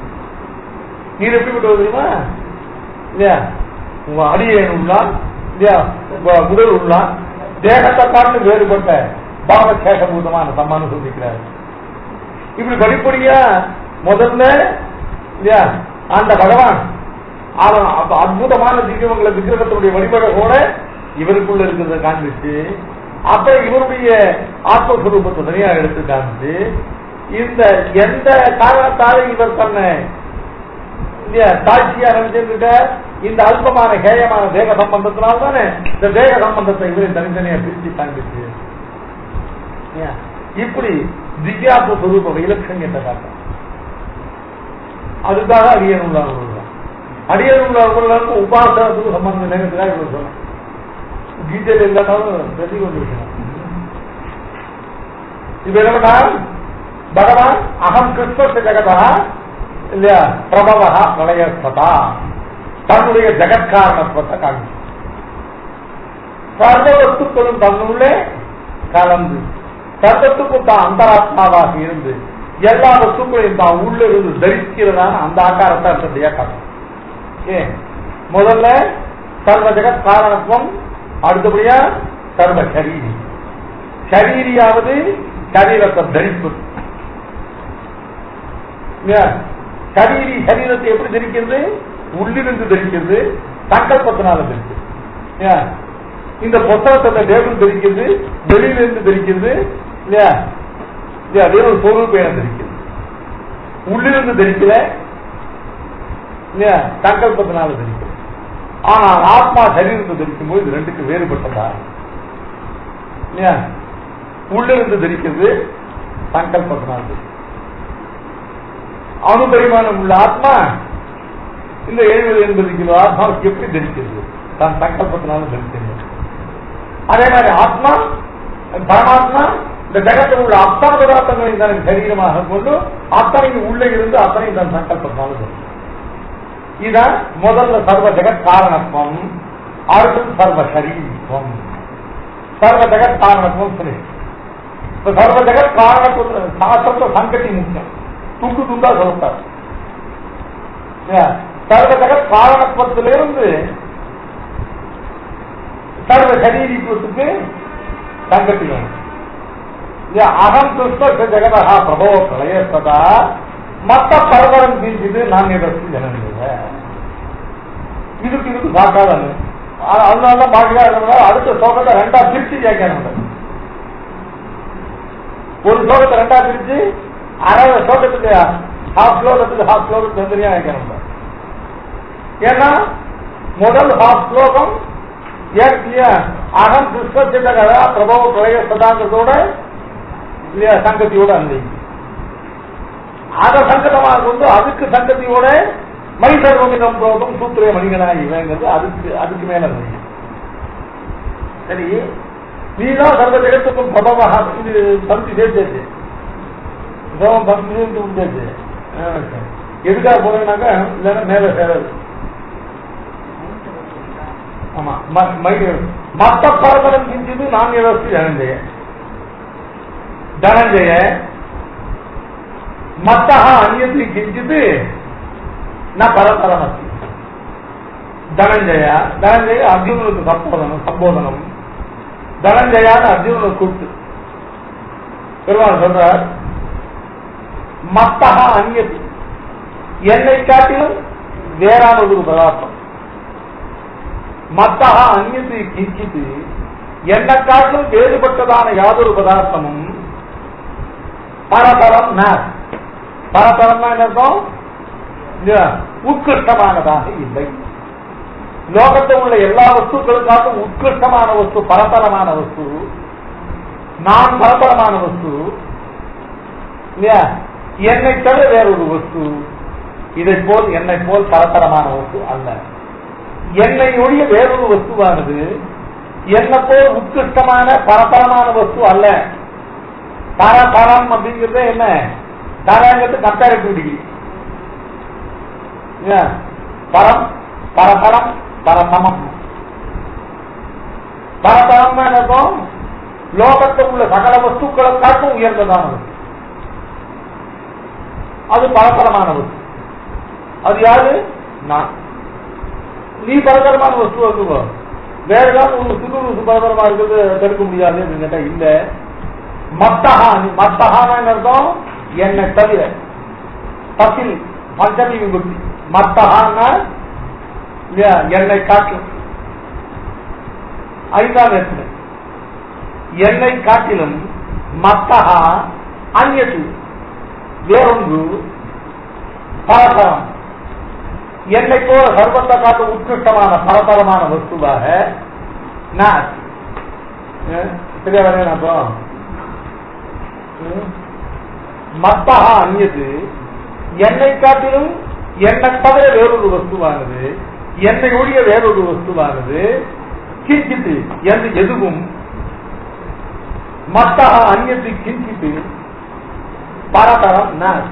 நீர் எப்படிப்பட்டவர் தெரியுமா இல்லையா உங்க அடியேன் உள்ளான் இல்லையா உங்க உடல் உள்ளான் தேகத்தை காட்டு வேறுபட்ட பாவ சேஷபூதமான சம்மானம் சொல்லிக்கிறார் இப்படி படிப்படியா முதல்ல இல்லையா அந்த பகவான் அவன் அப்ப அற்புதமான திவ்யமங்கல விக்கிரகத்தினுடைய வழிபாடோட இவருக்குள்ள இருக்கிறத காண்பிச்சு அப்புறம் இவருடைய ஆத்மஸ்வரூபத்தை தனியா எடுத்து காமிச்சு இந்த எந்த காரணத்தால இவர் தன்னை இல்லையா சாட்சியா நினைச்சிருக்க இந்த அல்பமான கேயமான தேக சம்பந்தத்தினால தானே இந்த தேக சம்பந்தத்தை இவரை தனித்தனியா பிரிச்சு காண்பிச்சு இல்லையா? இப்படி திவ்யாத்ம ஸ்வரூப இலட்சணியத்தை காட்டும் அதுக்காக அடியன் உள்ளவர்கள் தான் அடியன் உள்ளவர்களுக்கு உபாசனத்துக்கு சம்பந்தம் நேரத்துக்காக இவர் சொல்லணும் டீட்டெயில் இல்லாட்டாலும் தெரிஞ்சு கொண்டு இருக்கணும் இப்ப என்ன பண்ணா பகவான் அகம் கிருஷ்ணத்து ஜெகதா இல்லையா பிரபவா பிரளயஸ்ததா தன்னுடைய ஜெகத்காரணத்துவத்தை காண்பி சர்வ வஸ்துக்களும் தன்னுள்ளே கலந்து சர்வத்துக்கும் தான் அந்தராத்மாவாக இருந்து எல்லா வஸ்துக்களையும் தான் உள்ள இருந்து தரிக்கிறதான அந்த ஆக்காரத்தை அர்த்தத்தையா காட்டும் ஏன் முதல்ல சர்வ ஜெகத் காரணத்துவம் அடுத்தபடியா சர்வ சரீரி சரீரியாவது சரீரத்தை தரிப்பது இல்லையா? சரீரி சரீரத்தை எப்படி தரிக்கிறது உள்ளிருந்து தரிக்கிறது சங்கல்பத்தினால தரிக்கிறது இல்லையா? இந்த புத்தகத்தை டேபிள் தரிக்கிறது வெளியிலிருந்து தரிக்கிறது இல்லையா இல்லையா வேறொரு பொருள் பயணம் தரிக்கிறது உள்ளிருந்து தரிக்கல இல்லையா சங்கல்பத்தினால தரிக்கிறது ஆனால் ஆத்மா சரீரத்தை தரிக்கும் போது இது ரெண்டுக்கு வேறுபட்டதா இல்லையா உள்ளிருந்து தரிக்கிறது சங்கல்பத்தினால தரிக்கிறது அணுபரிமாணம் உள்ள ஆத்மா இந்த எழுபது எண்பது கிலோ ஆத்மாவுக்கு எப்படி தரிக்கிறது தான் சங்கல்பத்தினால தரிக்கிறது அதே மாதிரி ஆத்மா பரமாத்மா இந்த ஜகத்தில் உள்ள அத்தனை பதார்த்தங்களை தன் சரீரமாக கொண்டு அத்தனைக்கு உள்ளே இருந்து அத்தனை தன் சங்கல்பத்தினால தரிக்கிறது இதான் முதல்ல சர்வ ஜெகத் காரணத்துவம் அடுத்தது சர்வ சரீரத்துவம் சர்வ ஜெகத் காரணத்துவம் சொல்லி இப்ப சர்வ ஜெகத் காரணத்துவம் சாஸ்திரத்துல சங்கத்தி முக்கியம் துண்டு துண்டா சொல்லிட்டார் ஏன்? சர்வ ஜெகத் காரணத்துவத்திலிருந்து சர்வ சரீரித்துவத்துக்கு சங்கத்தி வேணும் ஏன்? அகம் கிருஷ்ண ஜெகதா பிரபோ பிரளயத்ததா மத்த பரபரம் தீர்ச்சிட்டு நான் எதற்கு ஜனங்க இதுக்கு இதுக்கு சாக்காதானு அதனால பாக்கியா அடுத்த ஸ்லோகத்தை ரெண்டா பிரிச்சு கேட்கணும் ஒரு ஸ்லோகத்தை ரெண்டா பிரிச்சு அரை ஸ்லோகத்துக்கு ஹாஃப் ஸ்லோகத்துக்கு ஹாஃப் ஸ்லோகத்துக்கு தனியா கேட்கணும் ஏன்னா முதல் ஹாஃப் ஸ்லோகம் ஏற்கிய அகம் கிருஷ்ண பிரபவ பிரளய சதாங்கிறதோட இல்லையா சங்கத்தியோட அன்வைக்கு அத சங்கடமாக கொண்டு அதுக்கு சங்கத்தியோட மணிசர்வமிதம் புரோதம் சூத்திரே மணிகனாய் இவங்கிறது அதுக்கு அதுக்கு மேல இருக்கு. சரி நீதான் சர்வ ஜெகத்துக்கும் பிரபவா இது பந்தி சேர்த்தாச்சு பிரபவம் பந்தி சேர்த்து முடிஞ்சாச்சு ஆ, சரி. எதுக்காக போனீங்கன்னாக்கா இல்லைன்னா மேல சேராது ஆமா ம- மை- மத்த பரபரம் கிஞ்சிது நான் யதஸ்து தனஞ்சய தனஞ்சய மத்தः அந்யத்து கிஞ்சித் ந பரபரமஸ்தி தனஞ்சய தனஞ்சய அர்ஜுனனுக்கு சம்போதனம் சம்போதனம் தனஞ்சயான்னு அர்ஜுனனை கூப்பிட்டு பெருமாள் சொல்றார் மத்தக அந்யத்து என்னை காட்டிலும் வேறான ஒரு பதார்த்தம் மத்தக அந்நியத்து கிஞ்சித்து என்னை காட்டிலும் வேறுபட்டதான யாதொரு பதார்த்தமும் பரபரம் ந பரபரம்னா என்ன அர்த்தம் இல்லையா? உத்கிருஷ்டமானதாக இல்லை லோகத்தில் உள்ள எல்லா வஸ்துக்களுக்காகவும் உத்கிருஷ்டமான வஸ்து பரபரமான வஸ்து நான் பரபரமான வஸ்து இல்லையா என்னை தவிர வேறொரு வஸ்து இதை போல் என்னை போல் பரபரமான வஸ்து அல்ல என்னை ஒழிய வேறொரு வஸ்துவானது என்னை போல் உத்கிருஷ்டமான பரபரமான வஸ்து அல்ல பரபரம் அப்படிங்கிறது என்ன தரங்கிறது கம்பேரிட்டிவ் டிகிரி ஏன்? பரம் பரபரம் பரசமம் பரபரம் என்ன அர்த்தம்? லோகத்தில் உள்ள சகல வஸ்துக்களை காட்டும் உயர்ந்ததானது அது பரபரமான வஸ்து அது யாரு நான் நீ பரபரமான வஸ்து வந்துக்கோ வேற ஏதாவது ஒரு சிறு வஸ்து பரபரமா இருக்கிறது தடுக்க முடியாது அப்படின்னு கேட்டா இல்ல மத்தகா மத்தகான என்ன அர்த்தம் என்னை தவிர பத்தில் பஞ்சமி விபக்தி மத்தகான்னா இல்லையா என்னை காட்டிலும் ஐந்தாவது இடத்துல என்னை காட்டிலும் மத்தகா அந்நது வேறொன்று பரபரம் என்னை போல சர்வத்தை காட்டும் உத்கிருஷ்டமான பரபரமான வஸ்துவாக நான் அஹ், சரியா வரேன் அப்போ மத்தகா அந்நியது என்னை காட்டிலும் என்னை தவிர வேறொரு வஸ்துவானது என்னை ஒழிய வேறொரு வஸ்துவானது கிஞ்சித்து என்று எதுவும் மத்தகா அந்நியது கிஞ்சித்து பரபரம் நான்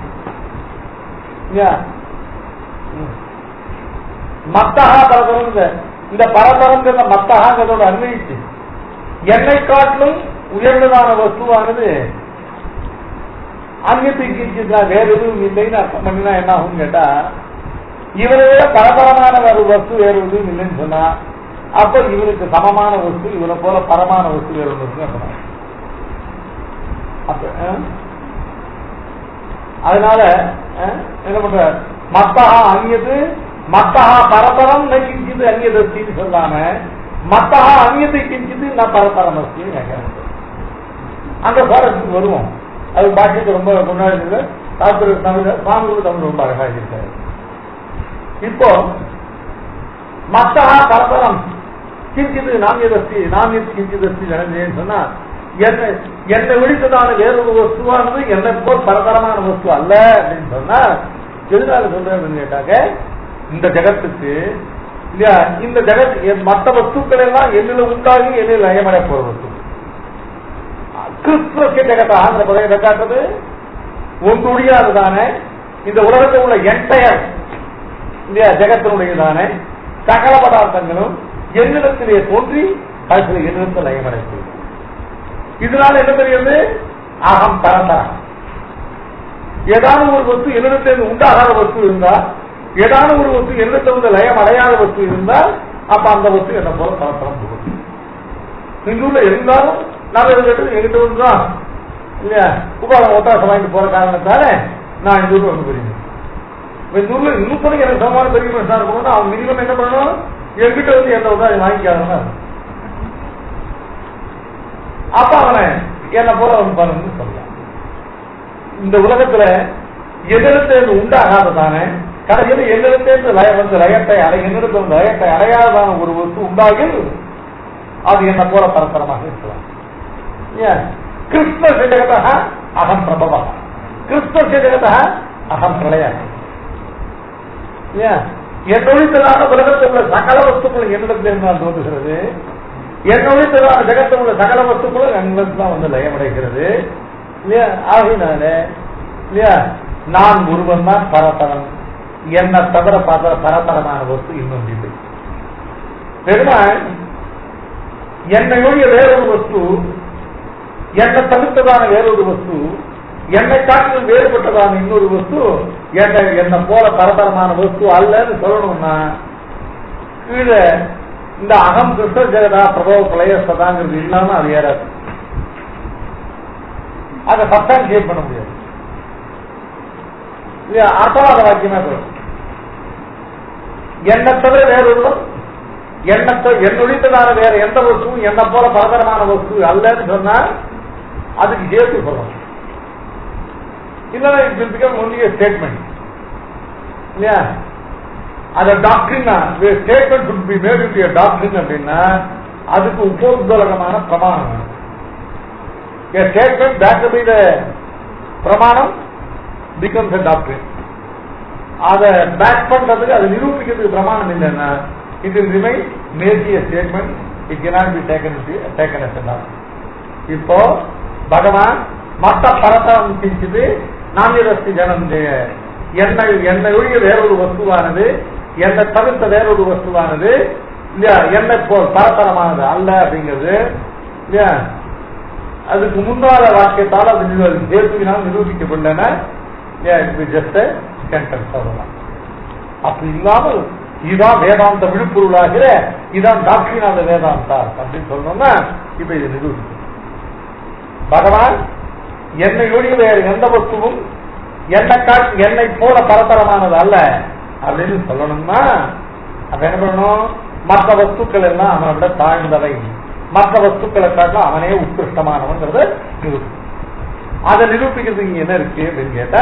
மத்தகா பரபரம் இந்த பரபரங்கிற மத்தகாங்கிறதோட அன்வயிச்சு என்னை காட்டிலும் உயர்ந்ததான வஸ்துவானது அந்நியத்தை கிஞ்சிதா வேற எதுவும் இல்லைன்னு அர்த்தம் பண்ணினா என்ன ஆகும் கேட்டா இவரை விட பரபரமான ஒரு வஸ்து வேற எதுவும் இல்லைன்னு சொன்னா அப்ப இவனுக்கு சமமான வஸ்து இவனை போல பரமான வஸ்து வேற ஒன்று இருக்குன்னு அர்த்தம். அப்ப அஹ், அதனால அஹ், என்ன பண்ற மத்தகா அந்நியது மத்தகா பரபரம் ந கிஞ்சிது அந்நியதஸ்தின்னு சொல்லாம மத்தகா அந்நியத்தை கிஞ்சிது நான் பரபரம் அஸ்தின்னு கேட்கிறேன் அந்த சுவாரஸ்யத்துக்கு வருவோம் அது பாக்கியத்தை ரொம்ப முன்னாடி இல்லை சாஸ்திர தமிழ் சாமிகள் தமிழ் ரொம்ப அழகா இருக்காரு இப்போ மத்தகா பரபரம் கிஞ்சிது நாமியதஸ்தி நாமியது கிஞ்சிதஸ்தி நடந்தேன்னு சொன்னா என்னை என்னை விழித்ததான வேறொரு வஸ்துவானது என்னை போல் பரதரமான வஸ்து அல்ல அப்படின்னு சொன்னா எதனால சொல்றேன்னு கேட்டாக்க இந்த ஜகத்துக்கு இல்லையா இந்த ஜகத் என் மற்ற வஸ்துக்கள் எல்லாம் என்னில உண்டாகி என்னில் லயமடைய போற வஸ்து கிறிஸ்துவ ஜெகத்தாக பதவியை காட்டுறது ஒன்று முடியாதுதானே இந்த உலகத்தில் உள்ள என்டையர் இல்லையா ஜெகத்தினுடையதானே சகல பதார்த்தங்களும் என்னிடத்திலே தோன்றி கடைசியில் என்னிடத்தில் லயமடைத்து இதனால என்ன தெரியுது அகம் பரந்தரம் ஏதாவது ஒரு வஸ்து என்னிடத்திலிருந்து உண்டாகாத வஸ்து இருந்தா ஏதாவது ஒரு வஸ்து என்னிடத்திலிருந்து லயம் அடையாத வஸ்து இருந்தால் அப்ப அந்த வஸ்து என்ன போல பரத்தரம் போகும் இந்த ஊர்ல எல்லாரும் நான் கேட்டு எங்கிட்ட வந்து தான் இல்லையா உபாதம் ஒத்தாசம் வாங்கிட்டு போற காரணத்தால நான் இந்த ஊர்ல வந்து போறீங்க இந்த ஊர்ல இன்னும் கூட எனக்கு சமமான பெரிய மனுஷனா இருக்கணும்னா அவன் மினிமம் என்ன பண்ணணும் என்கிட்ட வந்து எந்த உதவி வாங்கிக்காதவனா அப்ப அவனை என்ன போல வந்து பாருன்னு சொல்லலாம் இந்த உலகத்துல எதிர்த்தேர்ந்து உண்டாகாததானே கடைசியில் எதிர்த்தேர்ந்து லய வந்து லயத்தை அடை எதிர்த்து வந்து லயத்தை அடையாததான ஒரு வஸ்து உண்டாகில் அது என்ன போல பரத்தரமாக இருக்கலாம் ஏன் கிருஷ்ண ஜெகத அகம் பிரபவ கிருஷ்ண ஜெகத அகம் பிரளய ஏன் என்னொழித்தலான உலகத்தில் உள்ள சகல வஸ்துக்களும் என்னிடத்தில் இருந்தால் தோன்றுகிறது என்னொழித்தலான ஜெகத்தில் உள்ள சகல வஸ்துக்களும் என்னிடத்தில் தான் வந்து லயமடைகிறது இல்லையா ஆகினால இல்லையா நான் ஒருவன் தான் பரத்தரம் என்ன தவிர பார்த்த பரத்தரமான வஸ்து இன்னும் இல்லை பெருமாள் என்னை ஒழிய வேறொரு வஸ்து என்னை தவிர்த்ததான வேறொரு வஸ்து என்னை காட்டிலும் வேறுபட்டதான இன்னொரு வஸ்து என்னை என்ன போல பரதரமான வஸ்து அல்லன்னு சொல்லணும்னா கீழே இந்த அகம் கிருஷ்ண ஜெகதா பிரபவ பிரளயசதாங்கிறது இல்லாம அது ஏறாது அதை சப்டான்சியேட் பண்ண முடியாது இது அர்த்தவாத வாக்கியமா சொல்லணும் என்னை தவிர வேறொருவர் எண்ணத்தை என்னொழித்ததான வேற எந்த வஸ்துவும் என்ன போல பலதரமான வஸ்து அல்லன்னு சொன்னா அதுக்கு சேர்த்து சொல்லணும் இல்லைன்னா it will become only statement இல்லையா அந்த டாக்டரினா statement should be made in doctrine அப்படின்னா அதுக்கு உபோத்பலகமான பிரமாணம் வேணும் ஸ்டேட்மெண்ட் பேக் பை த பிரமாணம் பிகம்ஸ் அ டாக்டரின் அதை பேக் பண்றதுக்கு அதை நிரூபிக்கிறதுக்கு பிரமாணம் இல்லைன்னா it will remain mere statement it cannot be taken taken as a doctrine. இப்போ பகவான் மத்த பரதம் சிந்தித்து நாமியரஸ்தி ஜனம் ஜெய என்னை என்னை ஒழிய வேறொரு வஸ்துவானது என்னை தவிர்த்த வேறொரு வஸ்துவானது இல்லையா என்னை போல் பரத்தரமானது அல்ல அப்படிங்கிறது இல்லையா அதுக்கு முன்னால வாக்கியத்தால் அது நிறு- ஹேத்துவினால் நிரூபிக்கப்படலன்னா ஜஸ்ட் சென்டென்ஸ் சொல்லலாம் அப்படி இல்லாமல் இதுதான் வேதாந்த விழுப்பொருளாகிற இதான் டாக்டரினால வேதாந்தா அப்படின்னு சொல்லணும்னா இப்ப இது நிரூபிக்கும் பகவான் என்னை ஒழிய வேறு எந்த வஸ்துவும் என்னை காட்டு என்னை போல பரதரமானது அல்ல அப்படின்னு சொல்லணும்னா அப்ப என்ன பண்ணணும் மற்ற வஸ்துக்கள் எல்லாம் அவனை விட தாழ்ந்தவை மற்ற வஸ்துக்களை காட்டிலும் அவனே உத்கிருஷ்டமானவங்கிறத நிரூபிக்கும் அதை நிரூபிக்கிறதுக்கு இங்க என்ன இருக்கு அப்படின்னு கேட்டா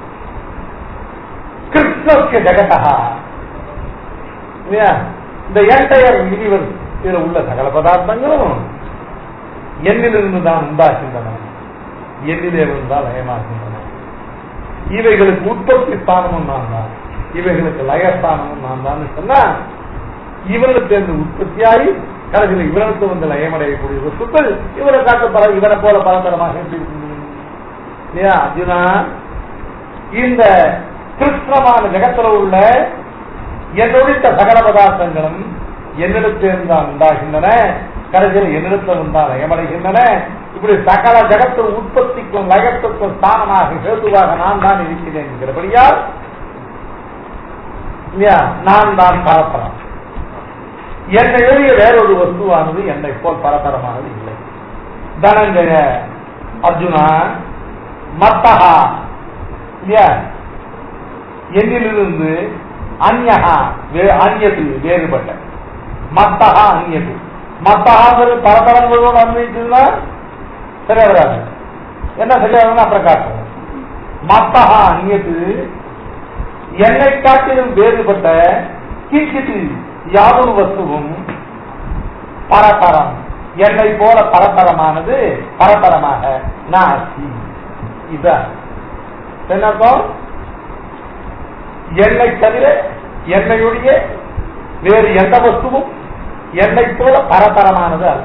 கிருஷ்ணஸ்ய ஜெகதா இல்லையா இந்த என்டையர் யூனிவர்ஸ் இதுல உள்ள சகல பதார்த்தங்களும் என்னிலிருந்து தான் உண்டாகின்றன என்னிலே இருந்தால் லயமாகின்றன இவைகளுக்கு உற்பத்தி ஸ்தானமும் நான் தான் இவைகளுக்கு லயஸ்தானமும் நான் தான் சொன்னா இவனுக்கு இருந்து உற்பத்தியாகி கடைசியில் இவனுக்கு வந்து லயமடையக்கூடிய வஸ்துக்கள் இவனை காட்ட பல இவனை போல பலதரமாக எப்படி இருக்க முடியும்? இல்லையா அர்ஜுனா இந்த கிருஷ்ணமான ஜெகத்துல உள்ள என்னுடைய சகல பதார்த்தங்களும் என்னிடத்திலிருந்து தான் உண்டாகின்றன கடைசியில் என்னிடத்தில் உண்டான ஏமடைகின்றன இப்படி சகல ஜகத்து உற்பத்தி நித்தியத்துவம் லயத்துவம் ஸ்தானமாக ஹேதுவாக நான் தான் இருக்கிறேன் என்கிறபடியால் இல்லையா நான் தான் பரப்பரம் என்னை எழுதிய வேறொரு வஸ்துவானது என்னை போல் பரப்பரமானது இல்லை தனஞ்சய அர்ஜுனா மத்தகா இல்லையா என்னிலிருந்து அந்யகா வே- அந்யது வேறுபட்ட மத்தகா அந்யது மத்தகாங்கிறது பரபரங்களோடு அன்வைச்சதுன்னா சரியா வராது என்ன சரியா வரும்னு அப்புறம் காட்டுறோம் மத்தகா அந்யது என்னை காட்டிலும் வேறுபட்ட கிஞ்சித்து யாதொரு வஸ்துவும் பரபரம் என்னை போல பரபரமானது பரபரமாக நாசி இதான் என்ன அர்த்தம்? என்னை தவிர என்னையுடைய வேறு எந்த வஸ்துவும் என்னை போல பரபரமானது அல்ல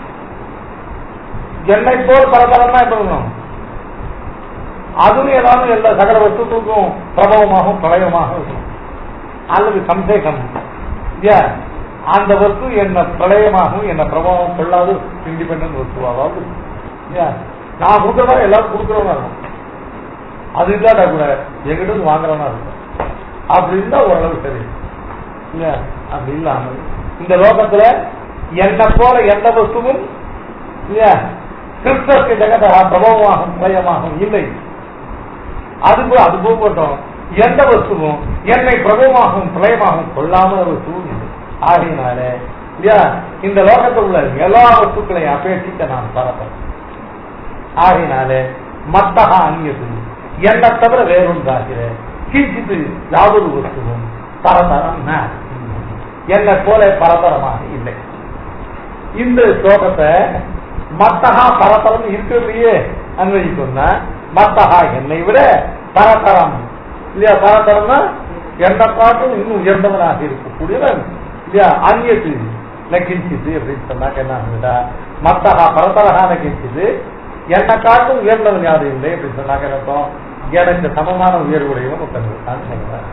என்னை போல் பரபரம்னா எப்படி இருக்கணும்? அதுவும் ஏதாவது எல்லா சகல வஸ்துக்களுக்கும் பிரபவமாகவும் பிரளயமாகவும் இருக்கும் அல்லது சந்தேகம் இல்லையா அந்த வஸ்து என்ன பிரளயமாகவும் என்ன பிரபாவம் கொள்ளாது இண்டிபெண்ட் வஸ்துவாவது இல்லையா நான் கொடுக்குறதா எல்லாரும் கொடுக்குறவனா இருக்கும் அது இல்லாட்டா கூட எங்கிட்ட இருந்து வாங்குறவனா இருக்கும் அப்படி இருந்தா ஓரளவு சரி இல்லையா அப்படி இல்லாமல் இந்த லோகத்துல என்னை போல எந்த வஸ்துவும் இல்லையா கிறிஸ்தவ ஜெகதா பிரபவமாகும் பிரயமாகும் இல்லை அது அது போகட்டும் எந்த வஸ்துவும் என்னை பிரபவமாகவும் பிரயமாகவும் கொள்ளாமல் ஒரு சூழ்நிலை ஆகையினால இல்லையா இந்த லோகத்தில் உள்ள எல்லா வஸ்துக்களையும் அபேட்சிக்க நான் பரப்பேன் ஆகையினாலே மத்தகா அந்நியது என்னை தவிர வேறொன்றாகிற கிஞ்சித்து யாதொரு வஸ்துவும் பரதரம் ந. என்னை போல பரதரமாக இல்லை இந்த ஸ்லோகத்தை மத்தகா பரதரம் இருக்கிறதையே அன்வயிக்கணும்னா மத்தகா என்னை விட பரதரம் இல்லையா பரதரம்னா எந்த காட்டும் இன்னும் உயர்ந்தவனாக இருக்கக்கூடியவன் இல்லையா அந்நியத்து நக்கிஞ்சிது அப்படின்னு சொன்னாக்க என்ன ஆகுதுடா மத்தகா பரதரகா நக்கிஞ்சிது என்னை காட்டும் உயர்ந்தவன் யாரும் இல்லை அப்படின்னு சொன்னாக்க என்ன அர்த்தம் எனக்கு சமமான உயர்வுடையவன் ஒருத்தன் இருக்கான்னு சொல்றேன்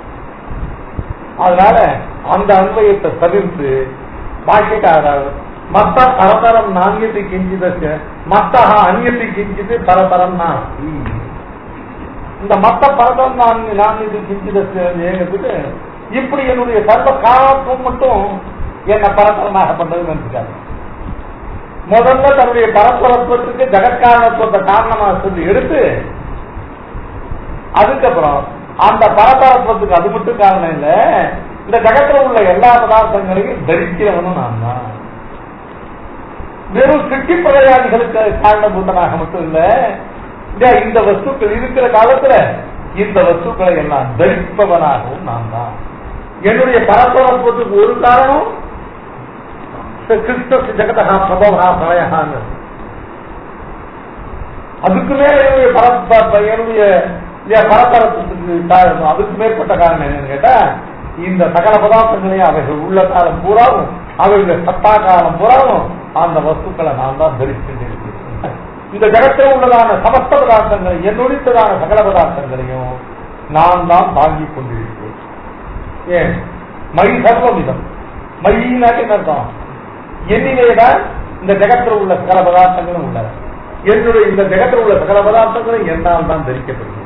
அதனால அந்த அன்வயத்தை தவிர்த்து பாக்கியக்காரர் மத்த பரதரம் நான்யத்தை கிஞ்சிதற்கு மத்தகா அந்நியத்தை கிஞ்சிது பரதரம் நாஸ்தி இந்த மத்த பரதம் நான் நான்யத்தை கிஞ்சிதற்கு ஏங்கிறதுக்கு இப்படி என்னுடைய சர்வ காலத்துவம் மட்டும் என்ன பரதரமாக பண்றது நினைச்சுக்காரு முதல்ல தன்னுடைய பரஸ்பரத்துவத்துக்கு ஜெகத்காரணத்துவத்தை காரணமா சொல்லி எடுத்து அதுக்கப்புறம் அந்த பரபரப்பத்துக்கு அது மட்டும் காரணம் இல்ல இந்த ஜகத்துல உள்ள எல்லா பதார்த்தங்களையும் தரிக்கிறவனும் நான் தான் வெறும் சிட்டி பிரயாணிகளுக்கு காரணபூதனாக மட்டும் இல்ல இந்த இந்த வஸ்துக்கள் இருக்கிற காலத்துல இந்த வஸ்துக்களை எல்லாம் தரிப்பவனாகவும் நான் தான் என்னுடைய பரபரப்பத்துக்கு ஒரு காரணம் கிறிஸ்தவ ஜெகதா பிரபவா பிரயான்னு அதுக்கு மேல என்னுடைய பரப்ப என்னுடைய இல்லையா பரபரத்துக்கு காரணம் அதுக்கு மேற்பட்ட காரணம் என்னன்னு கேட்டா இந்த சகல பதார்த்தங்களையும் அவைகள் உள்ள காலம் பூராவும் அவைகள் சத்தா காலம் பூராவும் அந்த வஸ்துக்களை நான் தான் தரிக்கின்றேன் இந்த ஜகத்தில் உள்ளதான சமஸ்த பதார்த்தங்களை என்னுடைத்ததான சகல பதார்த்தங்களையும் நான் தான் தாங்கிக் கொண்டிருக்கிறேன் ஏன் மை சர்வமிதம் மையினாக்க என்ன அர்த்தம் என்னிலேதான் இந்த ஜெகத்தில் உள்ள சகல பதார்த்தங்களும் உள்ளன என்னுடைய இந்த ஜெகத்தில் உள்ள சகல பதார்த்தங்களும் என்னால் தான் தரிக்கப்படுகிறது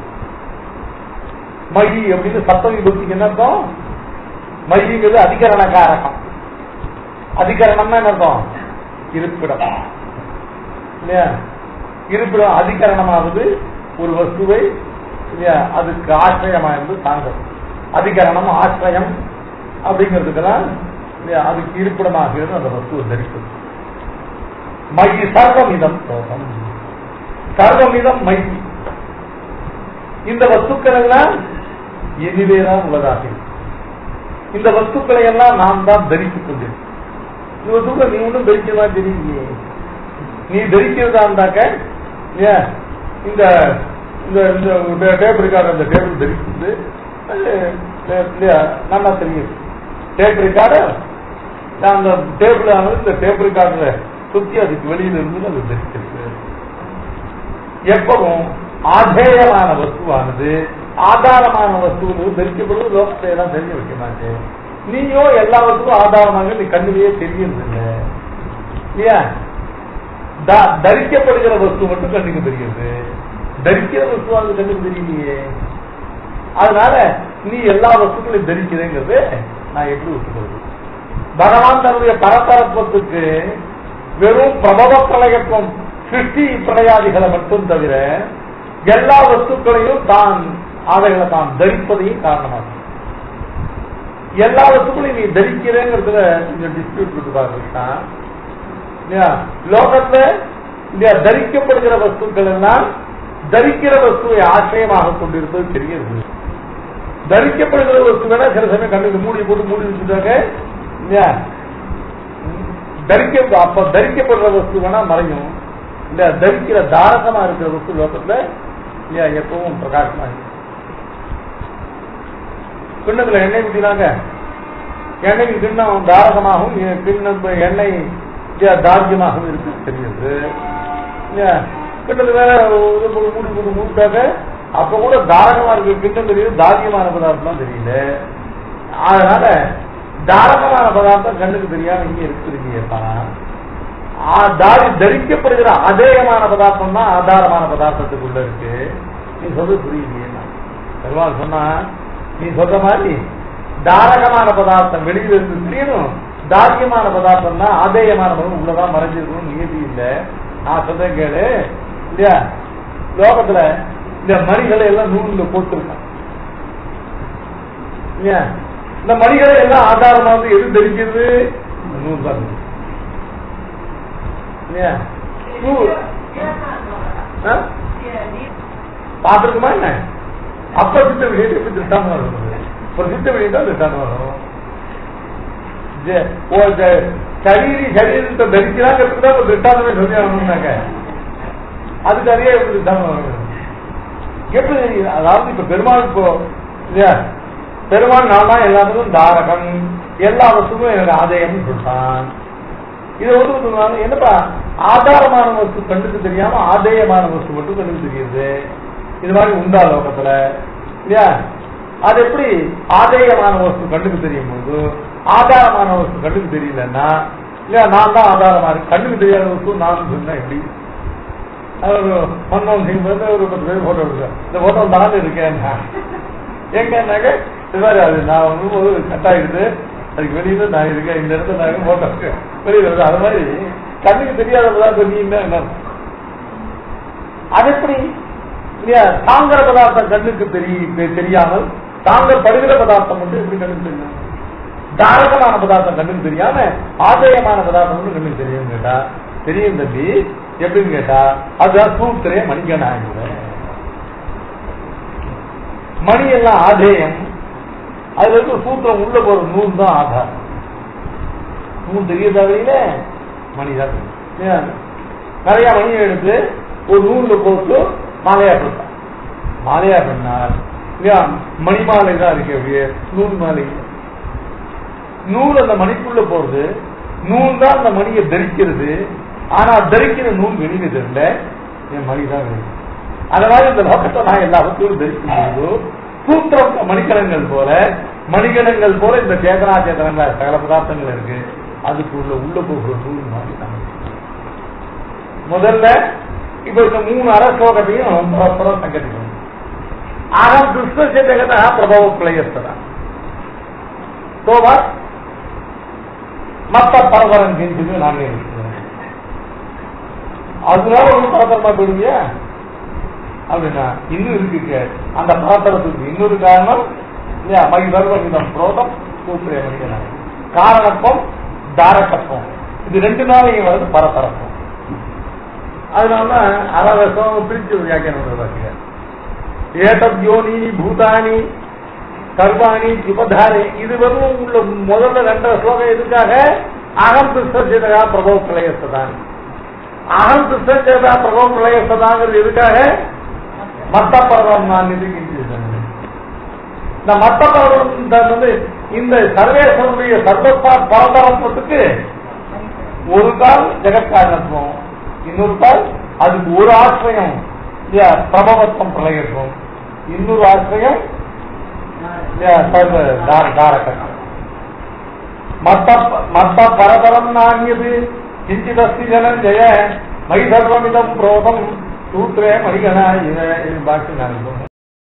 மகி அப்படின்னு சப்தமி புத்திக்கு என்ன அர்த்தம் மகிங்கிறது அதிகரண காரகம் அதிகரணம்னா என்ன அர்த்தம் இருப்பிடம் இல்லையா இருப்பிடம் அதிகரணமாவது ஒரு வஸ்துவை இல்லையா அதுக்கு ஆசிரியமா இருந்து தாங்கும் அதிகரணம் ஆசிரியம் அப்படிங்கிறதுக்கெல்லாம் இல்லையா அதுக்கு இருப்பிடமாகிறது அந்த வஸ்துவை தரிப்பது மகி சர்வமிதம் சோகம் சர்வமிதம் மகி இந்த வஸ்துக்கள் எல்லாம் எதிரேதான் உள்ளதாக இருக்கு. இந்த வஸ்துக்களை எல்லாம் நாம் தான் தரித்துக் கொண்டிருக்கோம் இந்த வஸ்துக்கள் நீ ஒன்றும் தரிக்கலாம் தெரியலையே நீ தரிக்கிறதா இருந்தாக்க இல்லையா இந்த இந்த இந்த டேப் ரெக்கார்டு அந்த டேபிள் தரிக்குது அது இல்லையா நல்லா தெரியுது டேப் ரெக்கார்டு அந்த டேபிள் ஆனது இந்த டேப் ரெக்கார்டுல சுத்தி அதுக்கு வெளியில இருந்து அது தரிக்கிறது எப்பவும் ஆதேயமான வஸ்துவானது ஆதாரமான வஸ்துவது தரிக்கப்படுவது லோகத்தை எல்லாம் தெரிஞ்சு வைக்க மாட்டேன் நீயோ எல்லா வஸ்துவும் ஆதாரமாக நீ கண்ணிலேயே தெரியறது இல்லை இல்லையா த- தரிக்கப்படுகிற வஸ்து மட்டும் கண்ணுக்கு தெரிகிறது தரிக்கிற வஸ்து அது கண்ணுக்கு தெரியலையே அதனால நீ எல்லா வஸ்துக்களையும் தரிக்கிறேங்கிறது நான் எப்படி ஒத்துக்கிறது பகவான் தன்னுடைய பரபரப்பத்துக்கு வெறும் பிரபவ பிரளயத்துவம் சிருஷ்டி பிரளயாதிகளை மட்டும் தவிர எல்லா வஸ்துக்களையும் தான் அவைகளை தான் தரிப்பதையும் காரணமாகும் எல்லா வஸ்துக்களையும் நீ தரிக்கிறேங்கிறதுல கொஞ்சம் டிஸ்பியூட் கொடுத்துருக்காங்க இல்லையா லோகத்துல இல்லையா தரிக்கப்படுகிற வஸ்துக்கள் எல்லாம் தரிக்கிற வஸ்துவை ஆசிரியமாக கொண்டிருப்பது தெரிகிறது தரிக்கப்படுகிற வஸ்து வேணா சில சமயம் கண்ணுக்கு மூடி போட்டு மூடி வச்சுட்டாங்க இல்லையா தரிக்க அப்ப தரிக்கப்படுற வஸ்து வேணா மறையும் இல்ல தரிக்கிற தாரகமா இருக்கிற வஸ்து லோகத்துல இல்லையா எப்பவும் பிரகாசமா இருக்கு கிண்ணத்துல எண்ணெய் ஊற்றினாங்க எண்ணெய்க்கு கிண்ணம் தாரகமாகவும் எ- கிண்ணம் எண்ணெய் இல்லையா தார்ஜியமாகவும் இருக்கு தெரியுது இல்லையா கிண்ணத்துல வேற ஒரு மூடி மூடி போட்டு மூட்டாக்க அப்ப கூட தாரகமா இருக்கு கிண்ணம் தெரியுது தாரியமான பதார்த்தம் தெரியல அதனால தாரகமான பதார்த்தம் கண்ணுக்கு தெரியாம இங்க இருக்குதுங்கப்பா தாரி தரிக்கப்படுகிற அதேயமான பதார்த்தம் தான் ஆதாரமான பதார்த்தத்துக்குள்ள இருக்கு நீ சொல்றது புரியலையே பெருமாள் சொன்னா நீ சொல்ற மாதிரி தாரகமான பதார்த்தம் வெளியில இருந்து தெரியணும் தாரியமான பதார்த்தம் தான் ஆதேயமான பதம் உள்ளதான் மறைஞ்சிருக்கணும் நியதி இல்ல நான் சொல்றேன் கேளு இல்லையா லோகத்துல இந்த மணிகளை எல்லாம் நூல்ல போட்டிருக்கான் இல்லையா இந்த மணிகளை எல்லாம் ஆதாரமா வந்து எது தெரிக்கிறது இந்த நூல் தான் தெரியும். இல்லையா நூல் ஆ? பார்த்திருக்குமா என்ன அப்ப சித்த விஷயத்தை எப்படி திட்டாம வரும் ஒரு சித்த விஷயம் தான் திட்டாம வரும் ஜெ- ஓ, ஜெ- சரீரி சரீரத்தை தரிக்கிறாங்கிறதுக்கு தான் திட்டாந்தமே சொல்லி ஆகணும்னாங்க அதுக்கு அதே எப்படி திட்டாம வரும் எப்படி அதாவது இப்ப பெருமாள் இப்போ இல்லையா பெருமாள் நான் தான் எல்லாத்துக்கும் தாரகம் எல்லா வஸ்துக்கும் எனக்கு ஆதாயம்னு சொல்லிட்டான் இதை வந்து சொல்லுவாங்க என்னப்பா ஆதாரமான வஸ்து கண்ணுக்கு தெரியாம ஆதேயமான வஸ்து மட்டும் கண்ணுக்கு தெரியுது இது மாதிரி உண்டா லோகத்துல இல்லையா அது எப்படி ஆதேயமான வஸ்து கண்ணுக்கு தெரியும் போது ஆதாரமான வஸ்து கண்ணுக்கு தெரியலன்னா இல்லையா நான் தான் ஆதாரமா இருக்கு கண்ணுக்கு தெரியாத வஸ்து நான் சொன்னா எப்படி அது ஒரு மன்மோகன் சிங் வந்து ஒரு பத்து பேர் போட்டோ எடுக்க இந்த போட்டோ நான் இருக்கேன் எங்கன்னாக்க இது மாதிரி அது நான் வந்து ஒரு கட்டாயிடுது அதுக்கு வெளியில நான் இருக்கேன் இந்த இடத்துல நான் போட்டோ இருக்கேன் வெளியில இருக்கு அது மாதிரி கண்ணுக்கு தெரியாததான் சொன்னீங்கன்னா என்ன அது எப்படி இல்லையா தாங்கிற பதார்த்தம் கண்ணுக்கு தெரிய தெரியாமல் தாங்கள் படுகிற பதார்த்தம் மட்டும் எப்படி கண்ணுக்கு தெரியும் தாரகமான பதார்த்தம் கண்ணுக்கு தெரியாம ஆதேயமான பதார்த்தம் மட்டும் கண்ணுக்கு தெரியும் கேட்டா தெரியும் தம்பி எப்படின்னு கேட்டா அதுதான் சூத்திரே மணிக்கண ஆகிடுவேன் மணி எல்லாம் ஆதேயம் அதுல இருக்க சூத்திரம் உள்ள போற நூல் தான் ஆதாரம் நூல் தெரியதா வெளியில மணி தான் தெரியும். இல்லையா? நிறைய மணியை எடுத்து ஒரு நூல்ல போட்டு மாலையா பண்ணான் மாலையா பண்ணால் இல்லையா மணி மாலை தான் இருக்கு அப்படியே நூல் மாலை நூல் அந்த மணிக்குள்ள போறது நூல் தான் அந்த மணியை தரிக்கிறது ஆனா தரிக்கிற நூல் வெளியில தெரியல என் மணி தான் வெளியே அந்த மாதிரி இந்த லோகத்தை நான் எல்லாவற்றையும் தரிக்கும் போது சூத்திரம் மணிக்கணங்கள் போல மணிகணங்கள் போல இந்த சேதனா சேதனங்கள் சகல பதார்த்தங்கள் இருக்கு அதுக்கு உள்ள உள்ள போகிற நூல் மாதிரி தான் முதல்ல இப்ப இந்த மூணு அரசோகத்தையும் பரஸ்பரம் சங்கதிக்கணும் அகம் கிருஷ்ண ஜகத பிரபவ பிளயஸ்தரா சோபா மத்த பரபரம் கிஞ்சுன்னு நானே இருக்கிறேன் அதனால ஒரு பரபரமா போயிடுங்க அப்படின்னா இன்னும் இருக்கு அந்த பரபரத்துக்கு இன்னொரு காரணம் இல்லையா மை சர்வகிதம் புரோதம் சூத்திரே மனிதனாக காரணத்துவம் தாரகத்துவம் இது ரெண்டு நாளையும் வருது பரபரப்பம் அதனாலதான் அரவசம் பிரிச்சு வியாக்கியானம் பண்ணுவாங்க ஏதத் யோனி பூதானி கர்வாணி சுபதாரி இது வெறும் உள்ள முதல்ல ரெண்டரை ஸ்லோகம் எதுக்காக அகம் கிருஷ்ணா பிரபவ பிரளயஸ்தான் அகம் கிருஷ்ணா பிரபவ பிரளயஸ்தாங்கிறது எதுக்காக மத்த பர்வம் நான் இருக்கின்றேன் இந்த மத்த பர்வம் வந்து இந்த சர்வேஸ்வரனுடைய சர்வப்பா பரபரத்துக்கு ஒரு கால் ஜெகத்காரணத்துவம் இன்னொரு கால் அதுக்கு ஒரு ஆசிரியம் இல்லையா பிரபவத்துவம் பிரளயத்துவம் இன்னொரு ஆசிரியம் இல்லையா சர்வ தார- தாரகம் மத்த மத்த பரபரம் நான்யது கிஞ்சிதஸ்தி ஜனம் ஜெய மை சர்வமிதம் புரோதம் சூத்திரே மணிகனா இது இது பாக்கி நான் சொல்றேன்